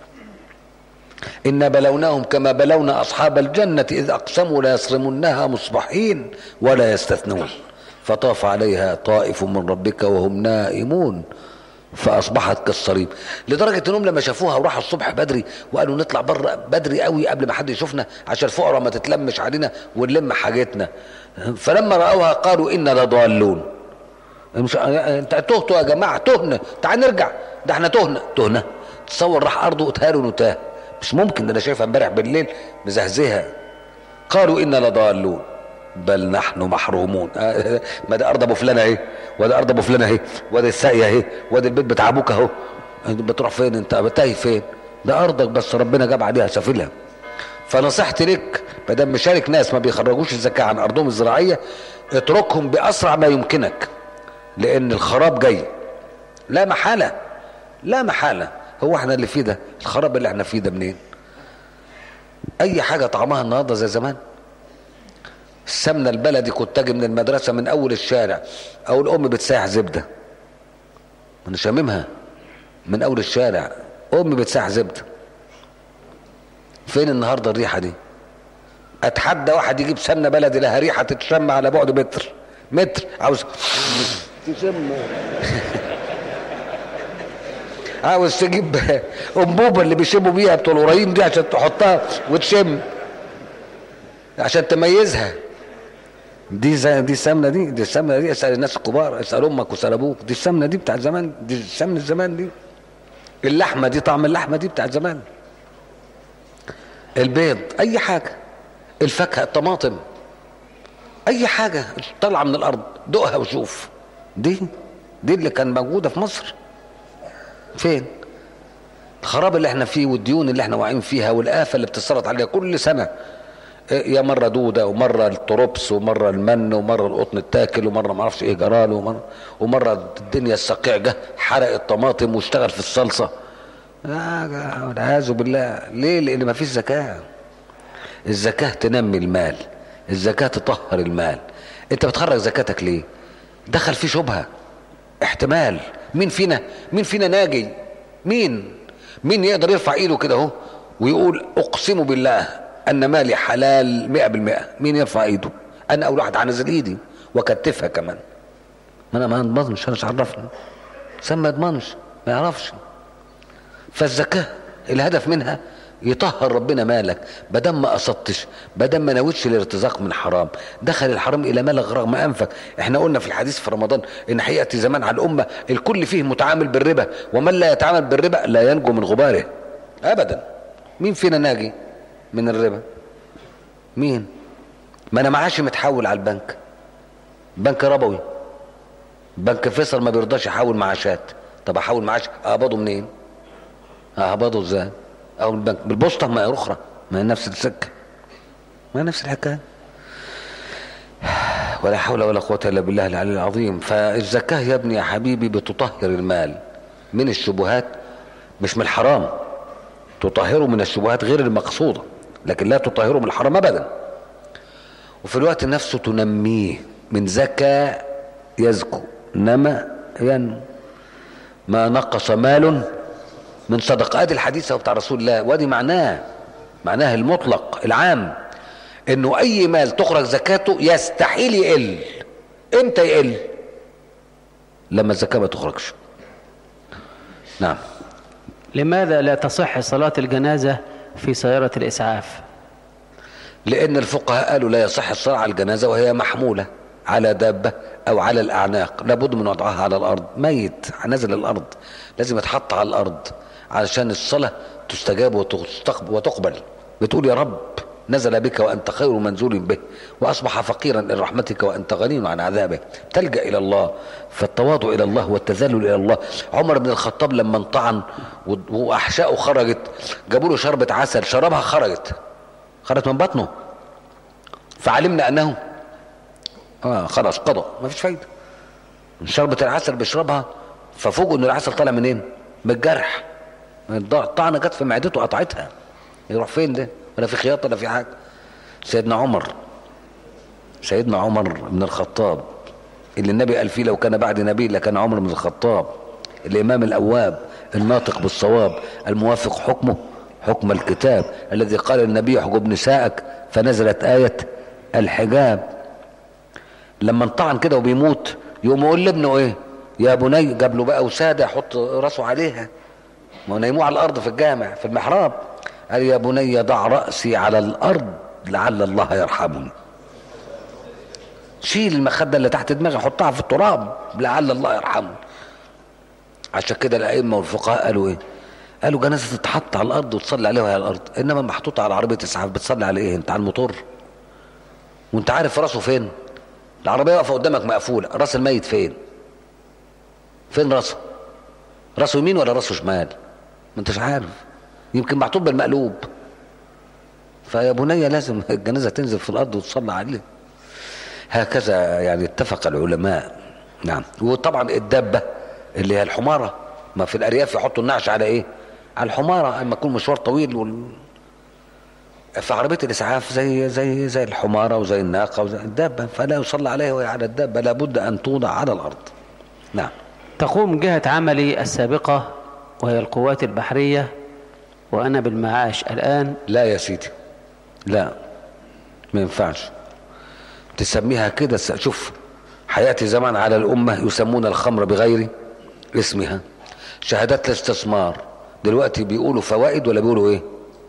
[SPEAKER 2] إنا بلوناهم كما بلونا أصحاب الجنة إذ أقسموا لا يصرمنها مصبحين ولا يستثنون فطاف عليها طائف من ربك وهم نائمون فأصبحت كالصريم لدرجة إنهم لما شافوها وراحوا الصبح بدري وقالوا نطلع بره بدري قوي قبل ما حد يشوفنا عشان الفقراء ما تتلمش علينا ونلم حاجتنا فلما رأوها قالوا إنا لضالون مش انت تهتوا يا جماعه تهنا تعال نرجع ده احنا تهنا تهنا تصور راح ارضه اتهالوا وتاه مش ممكن ده انا شايفها امبارح بالليل مزهزهه قالوا انا لضالون بل نحن محرومون آه، ما ده ارض ابو فلان اهي وده ارض ابو فلان اهي وده الساقيه اهي وده البيت بتاع ابوك اهو انت بتروح فين انت بتايه فين ده ارضك بس ربنا جاب عليها سفيلها فنصيحتي لك ما دام مشارك ناس ما بيخرجوش الزكاه عن ارضهم الزراعيه اتركهم باسرع ما يمكنك لان الخراب جاي لا محاله لا محاله هو احنا اللي فيه ده الخراب اللي احنا فيه ده منين اي حاجه طعمها النهارده زي زمان السمنه البلدي كنت اجي من المدرسه من اول الشارع او الام بتسايح زبده انا شاممها من اول الشارع ام بتسايح زبده فين النهارده الريحه دي اتحدى واحد يجيب سمنه بلدي لها ريحه تتشم على بعد متر متر عاوز تشم عاوز تجيب انبوبه اللي بيشموا بيها بتوع القريين دي عشان تحطها وتشم عشان تميزها دي زي دي السمنه دي دي السمنه دي اسال الناس الكبار اسال امك واسال ابوك دي السمنه دي بتاعت زمان دي السمنه الزمان دي اللحمه دي طعم اللحمه دي بتاعت زمان البيض اي حاجه الفاكهه الطماطم اي حاجه طالعه من الارض دقها وشوف دي دي اللي كان موجوده في مصر فين الخراب اللي احنا فيه والديون اللي احنا واقعين فيها والآفة اللي بتسرط عليها كل سنة إيه يا مرة دودة ومرة التروبس ومرة المن ومرة القطن التاكل ومرة ما اعرفش ايه جراله ومرة, ومرة الدنيا الصقيع جه حرق الطماطم واشتغل في الصلصة والعياذ بالله ليه لان ما فيش زكاة الزكاة تنمي المال الزكاة تطهر المال انت بتخرج زكاتك ليه دخل فيه شبهة احتمال مين فينا مين فينا ناجي مين مين يقدر يرفع ايده كده اهو ويقول اقسم بالله ان مالي حلال مئة بالمئة مين يرفع ايده انا اول واحد هنزل ايدي واكتفها كمان ما انا ما اضمنش انا مش عرفني سام ما يضمنش ما يعرفش فالزكاه الهدف منها يطهر ربنا مالك بدل ما قصدتش بدل ما نويتش الارتزاق من حرام دخل الحرام الى مالك رغم انفك احنا قلنا في الحديث في رمضان ان حقيقه زمان على الامه الكل فيه متعامل بالربا ومن لا يتعامل بالربا لا ينجو من غباره ابدا مين فينا ناجي من الربا مين ما انا معاشي متحول على البنك بنك ربوي بنك فيصل ما بيرضاش يحول معاشات طب احول معاش اقبضه منين اقبضه ازاي او البنك بالبوسطه ما هي اخرى ما هي نفس السكه ما هي نفس الحكايه ولا حول ولا قوه الا بالله العلي العظيم فالزكاه يا ابني يا حبيبي بتطهر المال من الشبهات مش من الحرام تطهره من الشبهات غير المقصوده لكن لا تطهره من الحرام ابدا وفي الوقت نفسه تنميه من زكى يزكو نما ينمو ما نقص مال من صدقات الحديثة بتاع رسول الله وادي معناه معناه المطلق العام انه اي مال تخرج زكاته يستحيل يقل امتى يقل لما الزكاة ما تخرجش نعم
[SPEAKER 1] لماذا لا تصح صلاة الجنازة في سيارة الإسعاف
[SPEAKER 2] لان الفقهاء قالوا لا يصح الصلاة على الجنازة وهي محمولة على دابة او على الاعناق لابد من وضعها على الارض ميت نازل الارض لازم يتحط على الارض علشان الصلاة تستجاب وتستقبل وتقبل بتقول يا رب نزل بك وأنت خير منزول به وأصبح فقيرا إلى رحمتك وأنت غني عن عذابه تلجأ إلى الله فالتواضع إلى الله والتذلل إلى الله عمر بن الخطاب لما انطعن وأحشائه خرجت جابوا له شربة عسل شربها خرجت خرجت من بطنه فعلمنا أنه آه خلاص قضى ما فيش فايدة شربة العسل بيشربها ففوجئوا ان العسل طالع منين؟ من الجرح الطعنه جت في معدته قطعتها يروح فين ده ولا في خياطه ولا في حاجه سيدنا عمر سيدنا عمر بن الخطاب اللي النبي قال فيه لو كان بعد نبي لكان عمر بن الخطاب الامام الاواب الناطق بالصواب الموافق حكمه حكم الكتاب الذي قال النبي احجب نساءك فنزلت آية الحجاب لما انطعن كده وبيموت يقوم يقول لابنه ايه يا بني جاب له بقى وساده يحط راسه عليها ما هو نيموه على الارض في الجامع في المحراب قال يا بني ضع راسي على الارض لعل الله يرحمني شيل المخده اللي تحت دماغي حطها في التراب لعل الله يرحمني عشان كده الائمه والفقهاء قالوا ايه قالوا جنازه تتحط على الارض وتصلي عليها وهي على الارض انما محطوطه على عربيه اسعاف بتصلي على ايه انت على الموتور وانت عارف راسه فين العربيه واقفه قدامك مقفوله راس الميت فين فين راسه راسه يمين ولا راسه شمال ما انتش عارف يمكن محطوط بالمقلوب فيا بني لازم الجنازه تنزل في الارض وتصلى عليه هكذا يعني اتفق العلماء نعم وطبعا الدابه اللي هي الحماره ما في الارياف يحطوا النعش على ايه على الحماره اما يكون مشوار طويل وال... في عربيه الاسعاف زي زي زي الحماره وزي الناقه وزي الدابه فلا يصلى عليها وهي على الدابه لابد ان توضع على الارض نعم
[SPEAKER 1] تقوم جهة عملي السابقة وهي القوات البحرية وأنا بالمعاش الآن
[SPEAKER 2] لا يا سيدي لا ما ينفعش تسميها كده س- شوف حياتي زمان على الأمة يسمون الخمر بغير اسمها شهادات الاستثمار دلوقتي بيقولوا فوائد ولا بيقولوا ايه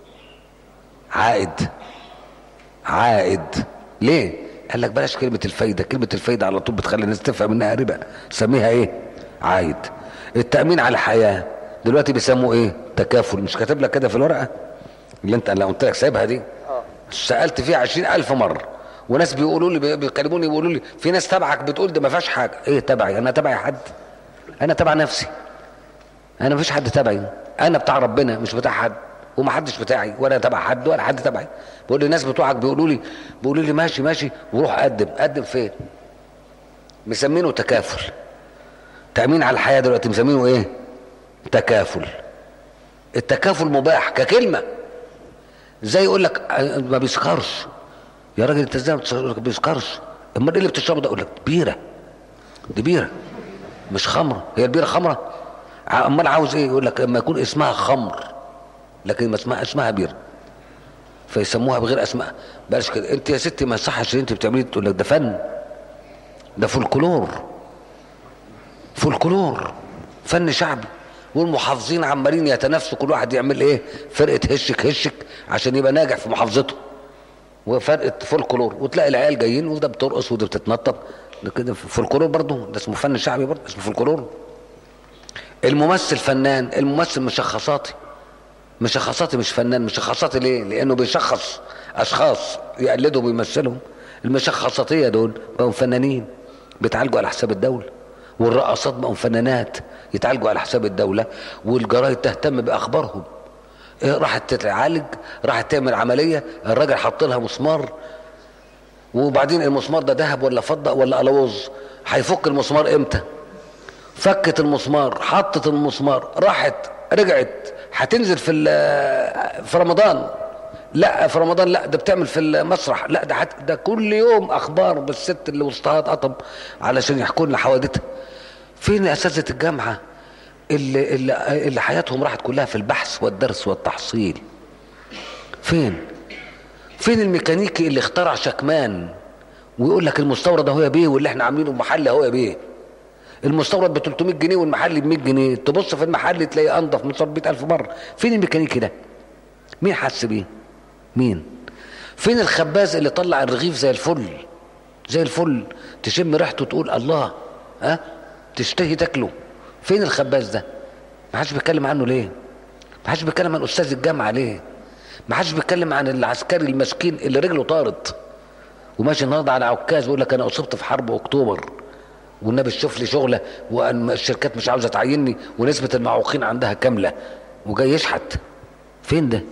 [SPEAKER 2] عائد عائد ليه قال لك بلاش كلمة الفايدة كلمة الفايدة على طول بتخلي الناس تفهم انها ربا سميها ايه عائد التأمين على الحياة دلوقتي بيسموه ايه تكافل مش كاتب لك كده في الورقة اللي انت اللي قلت لك سايبها دي سألت فيها عشرين ألف مرة وناس بيقولوا لي بي- بيكلموني بيقولوا لي في ناس تبعك بتقول ده ما فيهاش حاجة ايه تبعي انا تبعي حد انا تبع نفسي انا مفيش حد تبعي انا بتاع ربنا مش بتاع حد ومحدش بتاعي ولا تبع حد ولا حد تبعي بقول لي الناس بتوعك بيقولوا لي بيقولوا لي ماشي ماشي وروح قدم قدم فين مسمينه تكافل تأمين على الحياة دلوقتي مسمينه ايه تكافل التكافل مباح ككلمة زي يقول لك آه، ما بيسكرش يا راجل انت ازاي ما بتسكرش؟ يقول لك ما بيسكرش امال ايه اللي بتشربه ده اقول لك بيره دي بيره مش خمره هي البيره خمره ع- امال عاوز ايه يقول لك لما يكون اسمها خمر لكن ما اسمها اسمها بيره فيسموها بغير اسماء بلاش كده انت يا ستي ما يصحش اللي انت بتعمليه تقول لك ده فن ده فولكلور فولكلور فن شعبي والمحافظين عمالين يتنافسوا كل واحد يعمل ايه فرقه هشك هشك عشان يبقى ناجح في محافظته وفرقه فولكلور وتلاقي العيال جايين وده بترقص وده بتتنطط ده كده فولكلور برضه ده اسمه فن شعبي برضه اسمه فولكلور الممثل فنان الممثل مشخصاتي مشخصاتي مش فنان مشخصاتي ليه لانه بيشخص اشخاص يقلدوا بيمثلهم المشخصاتيه دول بقوا فنانين بيتعالجوا على حساب الدوله والرقصات بقوا فنانات يتعالجوا على حساب الدوله والجرايد تهتم باخبارهم إيه راحت تتعالج راحت تعمل عمليه الراجل حط لها مسمار وبعدين المسمار ده ذهب ولا فضه ولا الوز هيفك المسمار امتى فكت المسمار حطت المسمار راحت رجعت هتنزل في ال- في رمضان لا في رمضان لا ده بتعمل في المسرح لا ده حت ده كل يوم اخبار بالست اللي وسطها اتقطم علشان يحكوا لنا حوادثها فين اساتذه الجامعه اللي, اللي اللي حياتهم راحت كلها في البحث والدرس والتحصيل فين فين الميكانيكي اللي اخترع شكمان ويقول لك المستورد اهو يا بيه واللي احنا عاملينه محل اهو يا بيه المستورد ب 300 جنيه والمحل ب 100 جنيه تبص في المحل تلاقيه انضف من 100000 مره فين الميكانيكي ده مين حس بيه مين فين الخباز اللي طلع الرغيف زي الفل زي الفل تشم ريحته تقول الله ها تشتهي تاكله فين الخباز ده ما حدش بيتكلم عنه ليه ما حدش بيتكلم عن استاذ الجامعه ليه ما حدش بيتكلم عن العسكري المسكين اللي رجله طارت وماشي النهارده على عكاز ويقول لك انا اصبت في حرب اكتوبر والنبي شوف لي شغله وان الشركات مش عاوزه تعيني ونسبه المعوقين عندها كامله وجاي يشحت فين ده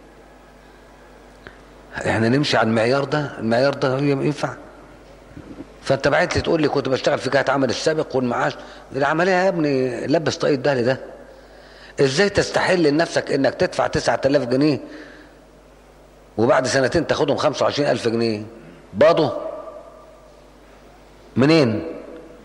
[SPEAKER 2] احنا نمشي على المعيار ده المعيار ده ينفع فانت بعت لي تقول لي كنت بشتغل في جهه عمل السابق والمعاش العمليه يا ابني لبس طاقية الدهل ده ازاي تستحل لنفسك انك تدفع 9000 جنيه وبعد سنتين تاخدهم 25000 جنيه باضوا منين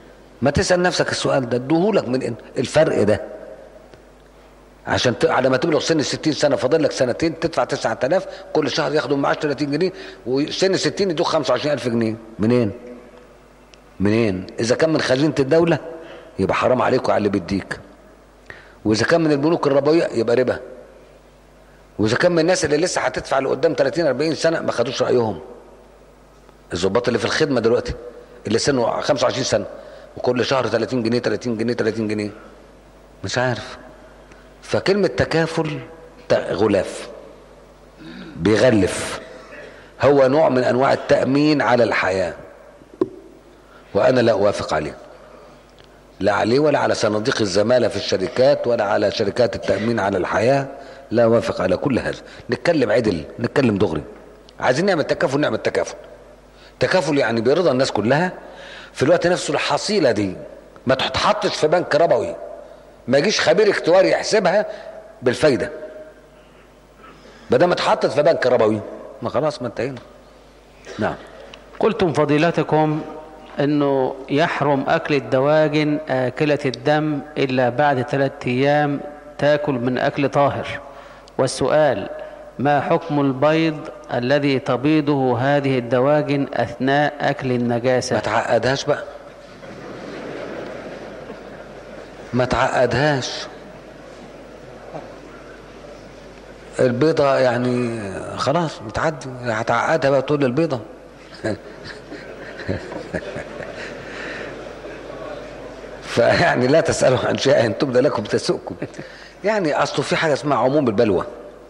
[SPEAKER 2] ما تسال نفسك السؤال ده اديهولك من إن- الفرق ده عشان ت... على ما تبلغ سن 60 سنه فاضل لك سنتين تدفع 9000 كل شهر ياخدوا معاش 30 جنيه وسن 60 يدوك 25000 جنيه منين؟ منين؟ اذا كان من خزينه الدوله يبقى حرام عليكم على اللي بيديك واذا كان من البنوك الربويه يبقى ربا واذا كان من الناس اللي لسه هتدفع لقدام 30 40 سنه ما خدوش رايهم الظباط اللي في الخدمه دلوقتي اللي سنه 25 سنه وكل شهر 30 جنيه 30 جنيه 30 جنيه مش عارف فكلمة تكافل ت- غلاف بيغلف هو نوع من انواع التأمين على الحياة وانا لا اوافق عليه لا عليه ولا على صناديق الزمالة في الشركات ولا على شركات التأمين على الحياة لا اوافق على كل هذا نتكلم عدل نتكلم دغري عايزين نعمل تكافل نعمل تكافل تكافل يعني بيرضى الناس كلها في الوقت نفسه الحصيلة دي ما تتحطش في بنك ربوي ما يجيش خبير اكتواري يحسبها بالفايدة ما دام اتحطت في بنك ربوي ما خلاص ما انتهينا نعم
[SPEAKER 1] قلتم فضيلتكم انه يحرم اكل الدواجن اكلة الدم الا بعد ثلاثة ايام تاكل من اكل طاهر والسؤال ما حكم البيض الذي تبيضه هذه الدواجن اثناء اكل
[SPEAKER 2] ما
[SPEAKER 1] النجاسة
[SPEAKER 2] تعقدهاش بقى ما تعقدهاش البيضة يعني خلاص بتعدي هتعقدها بقى تقول البيضة فيعني لا تسألوا عن شيء ان تبدى لكم تسؤكم يعني اصله في حاجة اسمها عموم البلوى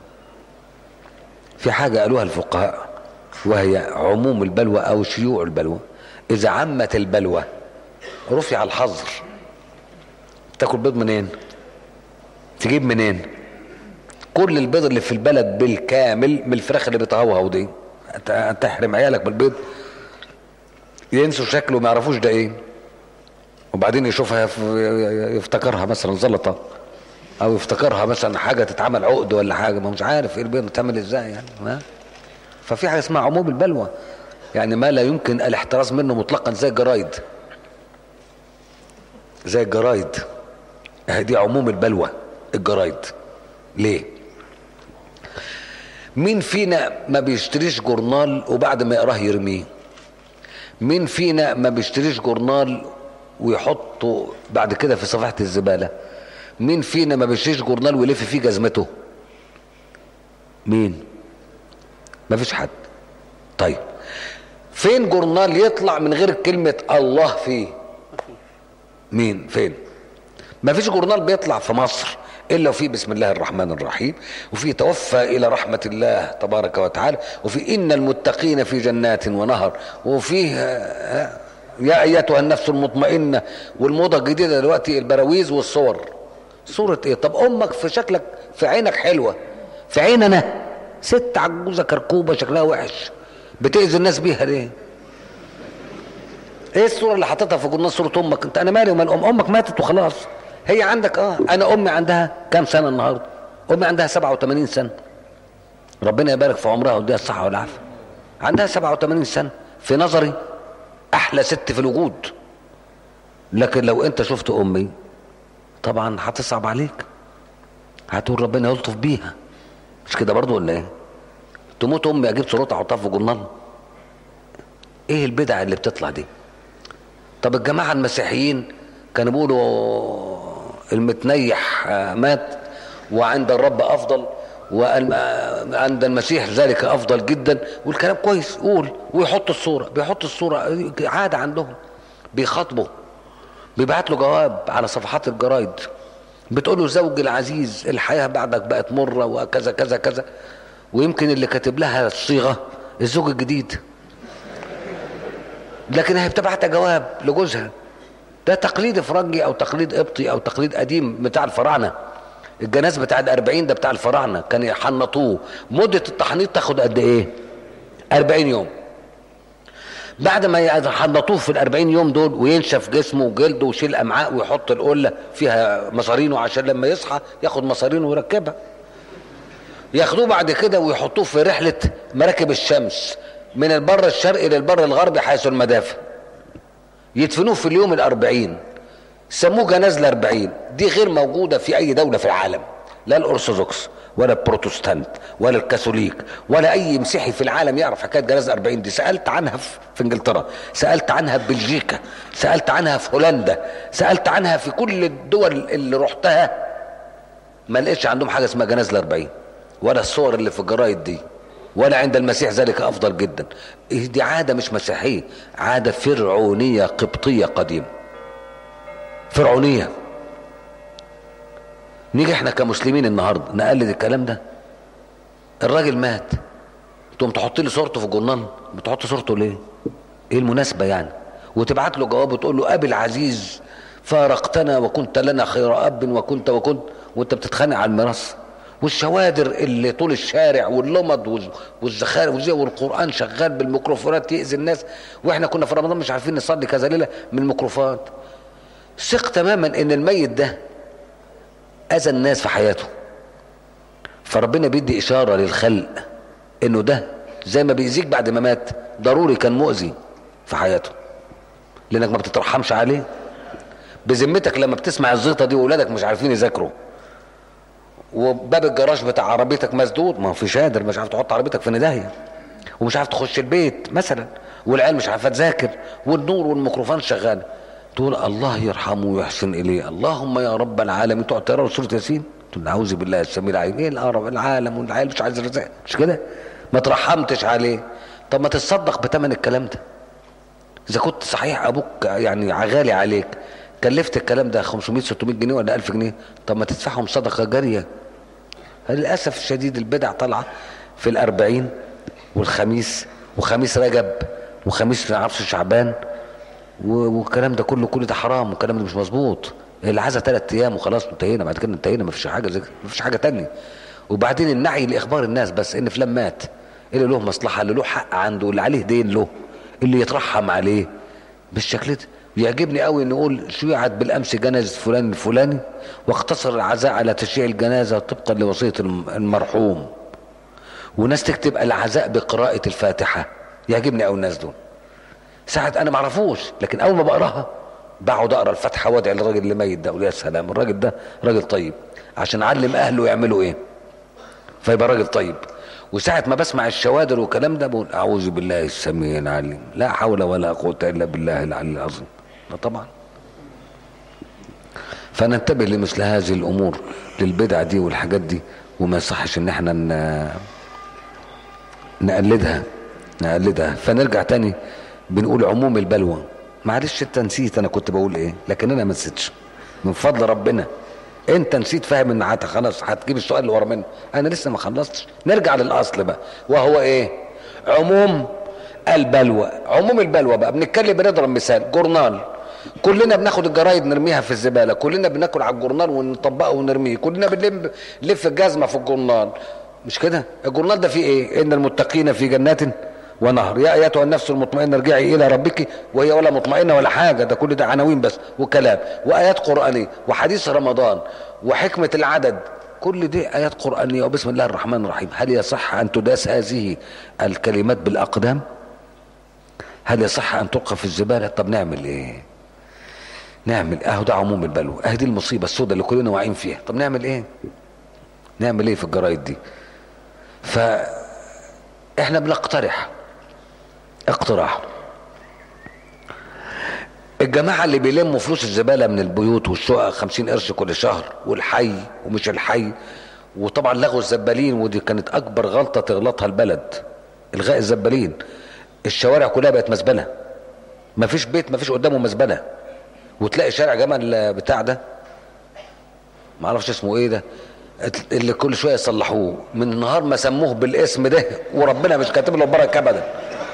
[SPEAKER 2] في حاجة قالوها الفقهاء وهي عموم البلوى أو شيوع البلوى إذا عمت البلوى رفع الحظر تاكل بيض منين تجيب منين كل البيض اللي في البلد بالكامل من الفراخ اللي بتهوهو دي أنت- تحرم عيالك بالبيض ينسوا شكله ما يعرفوش ده ايه وبعدين يشوفها يف- يفتكرها مثلا زلطه او يفتكرها مثلا حاجه تتعمل عقد ولا حاجه ما مش عارف ايه البيض بتعمل ازاي يعني ما ففي حاجه اسمها عموم البلوى يعني ما لا يمكن الاحتراز منه مطلقا زي الجرايد زي الجرايد اه دي عموم البلوى الجرايد ليه مين فينا ما بيشتريش جورنال وبعد ما يقراه يرميه مين فينا ما بيشتريش جورنال ويحطه بعد كده في صفحة الزبالة مين فينا ما بيشتريش جورنال ويلف فيه جزمته مين ما فيش حد طيب فين جورنال يطلع من غير كلمة الله فيه مين فين ما فيش جورنال بيطلع في مصر الا وفيه بسم الله الرحمن الرحيم وفيه توفى الى رحمه الله تبارك وتعالى وفي ان المتقين في جنات ونهر وفيه آه، آه، يا ايتها النفس المطمئنه والموضه الجديده دلوقتي البراويز والصور صوره ايه طب امك في شكلك في عينك حلوه في عين انا ست عجوزه كركوبه شكلها وحش بتاذي الناس بيها ليه ايه الصوره اللي حاططها في جورنال صوره امك انت انا مالي ومال ام امك ماتت وخلاص هي عندك اه انا امي عندها كام سنه النهارده امي عندها 87 سنه ربنا يبارك في عمرها ويديها الصحه والعافيه عندها 87 سنه في نظري احلى ست في الوجود لكن لو انت شفت امي طبعا هتصعب عليك هتقول ربنا يلطف بيها مش كده برضو ولا ايه تموت امي اجيب صورتها احطها في جورنال ايه البدع اللي بتطلع دي طب الجماعة المسيحيين كانوا بيقولوا المتنيح آه، مات وعند الرب أفضل وعند المسيح ذلك أفضل جدا والكلام كويس قول ويحط الصورة بيحط الصورة عادة عندهم بيخاطبوا بيبعت له جواب على صفحات الجرايد بتقول له زوجي العزيز الحياة بعدك بقت مرة وكذا كذا كذا ويمكن اللي كاتب لها الصيغة الزوج الجديد لكن هي بتبعت جواب لجوزها ده تقليد فرنجي او تقليد قبطي او تقليد قديم بتاع الفراعنه الجناز بتاع الأربعين ده بتاع الفراعنه كان يحنطوه مده التحنيط تاخد قد ايه 40 يوم بعد ما يحنطوه في الأربعين يوم دول وينشف جسمه وجلده ويشيل امعاء ويحط القله فيها مصارينه عشان لما يصحى ياخد مصارينه ويركبها ياخدوه بعد كده ويحطوه في رحله مراكب الشمس من البر الشرقي للبر الغربي حيث المدافع يدفنوه في اليوم الأربعين سموه جنازة الأربعين دي غير موجودة في أي دولة في العالم لا الأرثوذكس ولا البروتستانت ولا الكاثوليك ولا أي مسيحي في العالم يعرف حكاية جنازة الأربعين دي سألت عنها في إنجلترا سألت عنها في بلجيكا سألت عنها في هولندا سألت عنها في كل الدول اللي رحتها ما لقيتش عندهم حاجة اسمها جنازة الأربعين ولا الصور اللي في الجرايد دي ولا عند المسيح ذلك افضل جدا إيه دي عاده مش مسيحيه عاده فرعونيه قبطيه قديمه فرعونيه نيجي احنا كمسلمين النهارده نقلد الكلام ده الراجل مات تقوم تحط لي صورته في الجرنان بتحط صورته ليه ايه المناسبه يعني وتبعت له جواب وتقول له ابي العزيز فارقتنا وكنت لنا خير اب وكنت وكنت وانت بتتخانق على الميراث والشوادر اللي طول الشارع واللمض والزخارف والقران شغال بالميكروفونات يأذي الناس واحنا كنا في رمضان مش عارفين نصلي كذا ليله من الميكروفونات ثق تماما ان الميت ده اذى الناس في حياته فربنا بيدي اشاره للخلق انه ده زي ما بيأذيك بعد ما مات ضروري كان مؤذي في حياته لانك ما بتترحمش عليه بذمتك لما بتسمع الزيطه دي واولادك مش عارفين يذاكروا وباب الجراج بتاع عربيتك مسدود ما فيش قادر مش عارف تحط عربيتك في نداهيه ومش عارف تخش البيت مثلا والعيال مش عارفه تذاكر والنور والميكروفون شغال تقول الله يرحمه ويحسن اليه اللهم يا رب العالمين تقعد تقرا سوره ياسين تقول اعوذ بالله السميع العليم ايه القرف العالم والعيال مش عايز رزق مش كده ما ترحمتش عليه طب ما تتصدق بثمن الكلام ده اذا كنت صحيح ابوك يعني غالي عليك كلفت الكلام ده 500 600 جنيه ولا 1000 جنيه طب ما تدفعهم صدقه جاريه للاسف الشديد البدع طالعه في الأربعين والخميس وخميس رجب وخميس ما اعرفش شعبان والكلام ده كله كله ده حرام والكلام ده مش مظبوط العزا ثلاث ايام وخلاص انتهينا بعد كده انتهينا ما فيش حاجه زي ما فيش حاجه تانية وبعدين النعي لاخبار الناس بس ان فلان مات اللي له مصلحه اللي له حق عنده اللي عليه دين له اللي يترحم عليه بالشكل ده يعجبني قوي نقول شيعت بالامس جنازه فلان الفلاني واقتصر العزاء على تشييع الجنازه طبقا لوصيه المرحوم وناس تكتب العزاء بقراءه الفاتحه يعجبني قوي الناس دول ساعة انا ما اعرفوش لكن اول ما بقراها بقعد اقرا الفاتحه وادعي للراجل اللي ميت ده اقول يا سلام الراجل ده راجل طيب عشان اعلم اهله يعملوا ايه فيبقى راجل طيب وساعة ما بسمع الشوادر والكلام ده بقول أعوذ بالله السميع العليم لا حول ولا قوة إلا بالله العلي العظيم لا طبعا فننتبه لمثل هذه الأمور للبدع دي والحاجات دي وما يصحش إن احنا نقلدها نقلدها فنرجع تاني بنقول عموم البلوى معلش انت نسيت انا كنت بقول ايه لكن انا ما نسيتش من فضل ربنا انت نسيت فاهم ان حتى خلاص هتجيب السؤال اللي ورا منه انا لسه ما خلصتش نرجع للاصل بقى وهو ايه عموم البلوى عموم البلوى بقى بنتكلم بنضرب مثال جورنال كلنا بناخد الجرايد نرميها في الزباله كلنا بناكل على الجورنال ونطبقه ونرميه كلنا بنلم لف الجزمه في الجورنال مش كده الجورنال ده فيه ايه ان المتقين في جنات ونهر يا ايتها النفس المطمئنه ارجعي الى ربك وهي ولا مطمئنه ولا حاجه ده كل ده عناوين بس وكلام وايات قرانيه وحديث رمضان وحكمه العدد كل دي ايات قرانيه وبسم الله الرحمن الرحيم هل يصح ان تداس هذه الكلمات بالاقدام هل يصح ان تلقى في الزباله طب نعمل ايه نعمل اهو ده عموم البلوى اهي دي المصيبه السوداء اللي كلنا واعيين فيها طب نعمل ايه نعمل ايه في الجرايد دي فاحنا بنقترح اقتراح الجماعة اللي بيلموا فلوس الزبالة من البيوت والشقق خمسين قرش كل شهر والحي ومش الحي وطبعا لغوا الزبالين ودي كانت أكبر غلطة تغلطها البلد إلغاء الزبالين الشوارع كلها بقت مزبلة مفيش بيت مفيش قدامه مزبلة وتلاقي شارع جمال بتاع ده معرفش اسمه ايه ده اللي كل شويه يصلحوه من النهار ما سموه بالاسم ده وربنا مش كاتب له بركه ابدا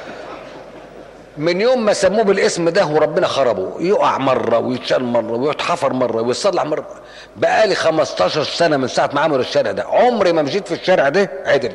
[SPEAKER 2] من يوم ما سموه بالاسم ده وربنا خربه يقع مره ويتشال مره ويتحفر مره ويتصلح مره بقالي 15 سنه من ساعه ما عملوا الشارع ده عمري ما مشيت في الشارع ده عدل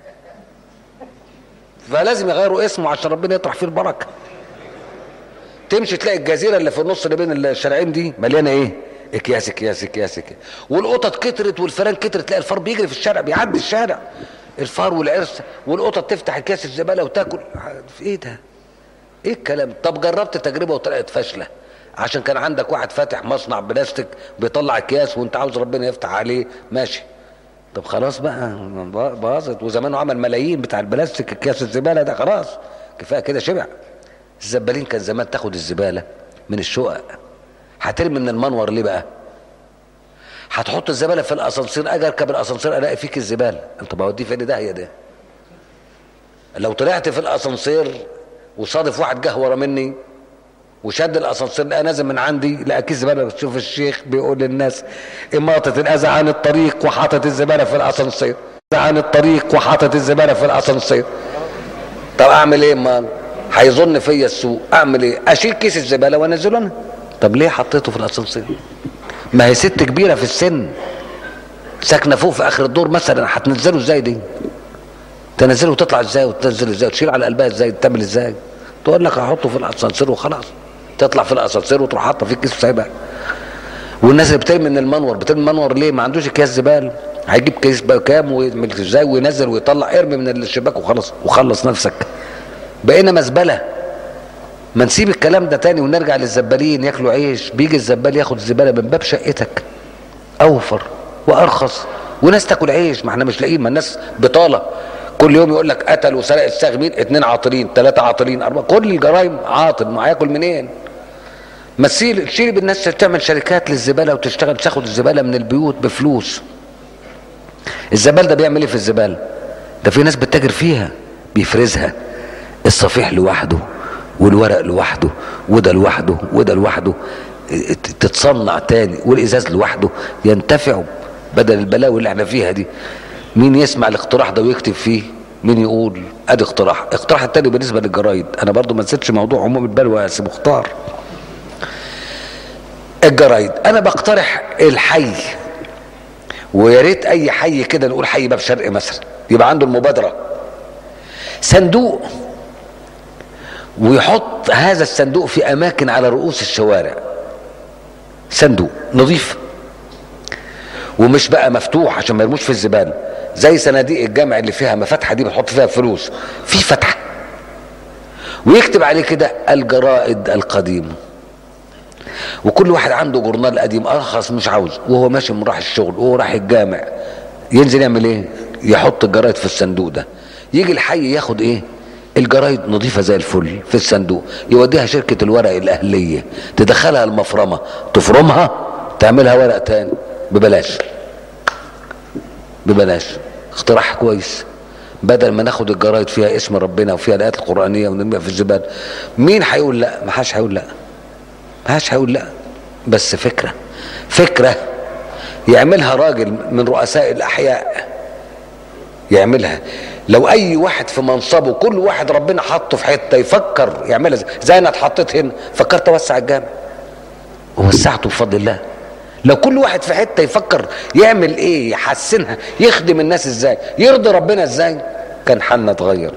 [SPEAKER 2] فلازم يغيروا اسمه عشان ربنا يطرح فيه البركه تمشي تلاقي الجزيره اللي في النص اللي بين الشارعين دي مليانه ايه اكياس اكياس اكياس اكياس والقطط كترت والفيران كترت تلاقي الفار بيجري في الشارع بيعدي الشارع الفار والعرس والقطط تفتح اكياس الزباله وتاكل في ايه ده ايه الكلام طب جربت تجربه وطلعت فاشله عشان كان عندك واحد فاتح مصنع بلاستيك بيطلع اكياس وانت عاوز ربنا يفتح عليه ماشي طب خلاص بقى باظت وزمانه عمل ملايين بتاع البلاستيك اكياس الزباله ده خلاص كفايه كده شبع الزبالين كان زمان تاخد الزباله من الشقق هترمي من المنور ليه بقى هتحط الزباله في الاسانسير اجي اركب الاسانسير الاقي فيك الزباله انت بوديه فين ده هي ده لو طلعت في الاسانسير وصادف واحد جه ورا مني وشد الاسانسير لقى نازل من عندي لقى كيس زباله بتشوف الشيخ بيقول للناس اماطه الاذى عن الطريق وحاطط الزباله في الاسانسير عن الطريق وحاطط الزباله في الاسانسير طب اعمل ايه ما هيظن فيا السوء اعمل ايه اشيل كيس الزباله وانزله انا طب ليه حطيته في الاسانسير ما هي ست كبيره في السن ساكنه فوق في اخر الدور مثلا هتنزله ازاي دي تنزله وتطلع ازاي وتنزل ازاي وتشيل على قلبها ازاي تعمل ازاي تقول لك هحطه في الاسانسير وخلاص تطلع في الاسانسير وتروح حاطه في الكيس وسايبها والناس اللي بترمي من المنور بترمي المنور ليه ما عندوش اكياس زباله هيجيب كيس بكام ويعمل ازاي وينزل ويطلع ارمي من الشباك وخلص وخلص نفسك بقينا مزبله ما نسيب الكلام ده تاني ونرجع للزبالين ياكلوا عيش بيجي الزبال ياخد الزباله من باب شقتك اوفر وارخص وناس تاكل عيش ما احنا مش لاقيين ما الناس بطاله كل يوم يقول لك قتل وسرق الساغ مين اتنين عاطلين ثلاثه عاطلين اربعه كل الجرائم عاطل ما هياكل منين ما تسيل تشيل بالناس تعمل شركات للزباله وتشتغل تاخد الزباله من البيوت بفلوس الزبال ده بيعمل ايه في الزباله ده في ناس بتتاجر فيها بيفرزها الصفيح لوحده والورق لوحده وده لوحده وده لوحده تتصنع تاني والازاز لوحده ينتفعوا بدل البلاوي اللي احنا فيها دي مين يسمع الاقتراح ده ويكتب فيه مين يقول ادي اقتراح اقتراح التاني بالنسبه للجرايد انا برضو ما نسيتش موضوع عموم البلوى يا سي مختار الجرايد انا بقترح الحي ويا ريت اي حي كده نقول حي باب شرقي مثلا يبقى عنده المبادره صندوق ويحط هذا الصندوق في اماكن على رؤوس الشوارع صندوق نظيف ومش بقى مفتوح عشان ما يرموش في الزباله زي صناديق الجامع اللي فيها مفاتحه دي بتحط فيها فلوس في فتحه ويكتب عليه كده الجرائد القديمه وكل واحد عنده جورنال قديم ارخص مش عاوز وهو ماشي من راح الشغل وهو راح الجامع ينزل يعمل ايه يحط الجرايد في الصندوق ده يجي الحي ياخد ايه الجرايد نظيفة زي الفل في الصندوق يوديها شركة الورق الأهلية تدخلها المفرمة تفرمها تعملها ورق تاني ببلاش ببلاش اقتراح كويس بدل ما ناخد الجرايد فيها اسم ربنا وفيها الآيات القرآنية ونرميها في الزبالة مين هيقول لا ما حدش هيقول لا ما حدش هيقول لا بس فكرة فكرة يعملها راجل من رؤساء الأحياء يعملها لو اي واحد في منصبه كل واحد ربنا حطه في حته يفكر يعملها زي, زي انا اتحطيت هنا فكرت اوسع الجامع ووسعته بفضل الله لو كل واحد في حته يفكر يعمل ايه يحسنها يخدم الناس ازاي يرضي ربنا ازاي كان حالنا اتغير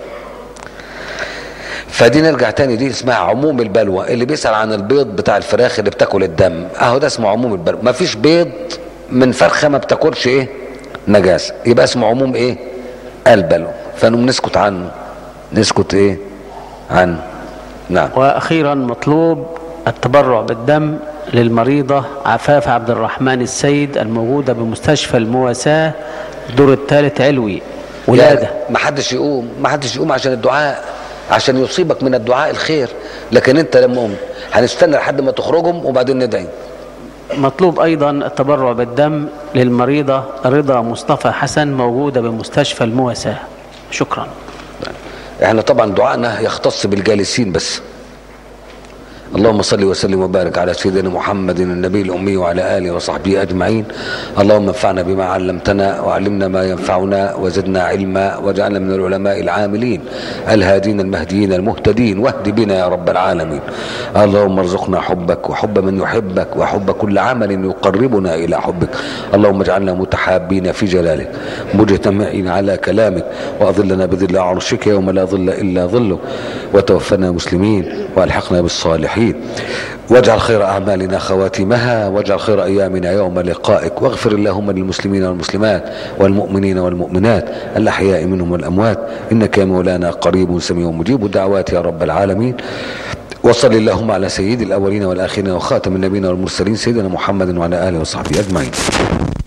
[SPEAKER 2] فدي نرجع تاني دي اسمها عموم البلوى اللي بيسأل عن البيض بتاع الفراخ اللي بتاكل الدم اهو ده اسمه عموم البلوى مفيش بيض من فرخه ما بتاكلش ايه نجاسه يبقى اسمه عموم ايه البلوى فنقوم نسكت عنه نسكت ايه عنه نعم
[SPEAKER 1] واخيرا مطلوب التبرع بالدم للمريضة عفاف عبد الرحمن السيد الموجودة بمستشفى المواساة الدور الثالث علوي ولادة
[SPEAKER 2] ما حدش يقوم ما حدش يقوم عشان الدعاء عشان يصيبك من الدعاء الخير لكن انت لما قمت هنستنى لحد ما تخرجهم وبعدين ندعي
[SPEAKER 1] مطلوب أيضا التبرع بالدم للمريضة رضا مصطفى حسن موجودة بمستشفى المواساة شكرا
[SPEAKER 2] احنا طبعا دعائنا يختص بالجالسين بس اللهم صل وسلم وبارك على سيدنا محمد النبي الأمي وعلى آله وصحبه أجمعين اللهم انفعنا بما علمتنا وعلمنا ما ينفعنا وزدنا علما واجعلنا من العلماء العاملين الهادين المهديين المهتدين واهد بنا يا رب العالمين اللهم ارزقنا حبك وحب من يحبك وحب كل عمل يقربنا إلى حبك اللهم اجعلنا متحابين في جلالك مجتمعين على كلامك وأظلنا بظل عرشك يوم لا ظل إلا ظلك وتوفنا مسلمين وألحقنا بالصالحين الصالحين واجعل خير أعمالنا خواتمها واجعل خير أيامنا يوم لقائك واغفر اللهم للمسلمين والمسلمات والمؤمنين والمؤمنات الأحياء منهم والأموات إنك يا مولانا قريب سميع مجيب الدعوات يا رب العالمين وصل اللهم على سيد الأولين والآخرين وخاتم النبيين والمرسلين سيدنا محمد وعلى آله وصحبه أجمعين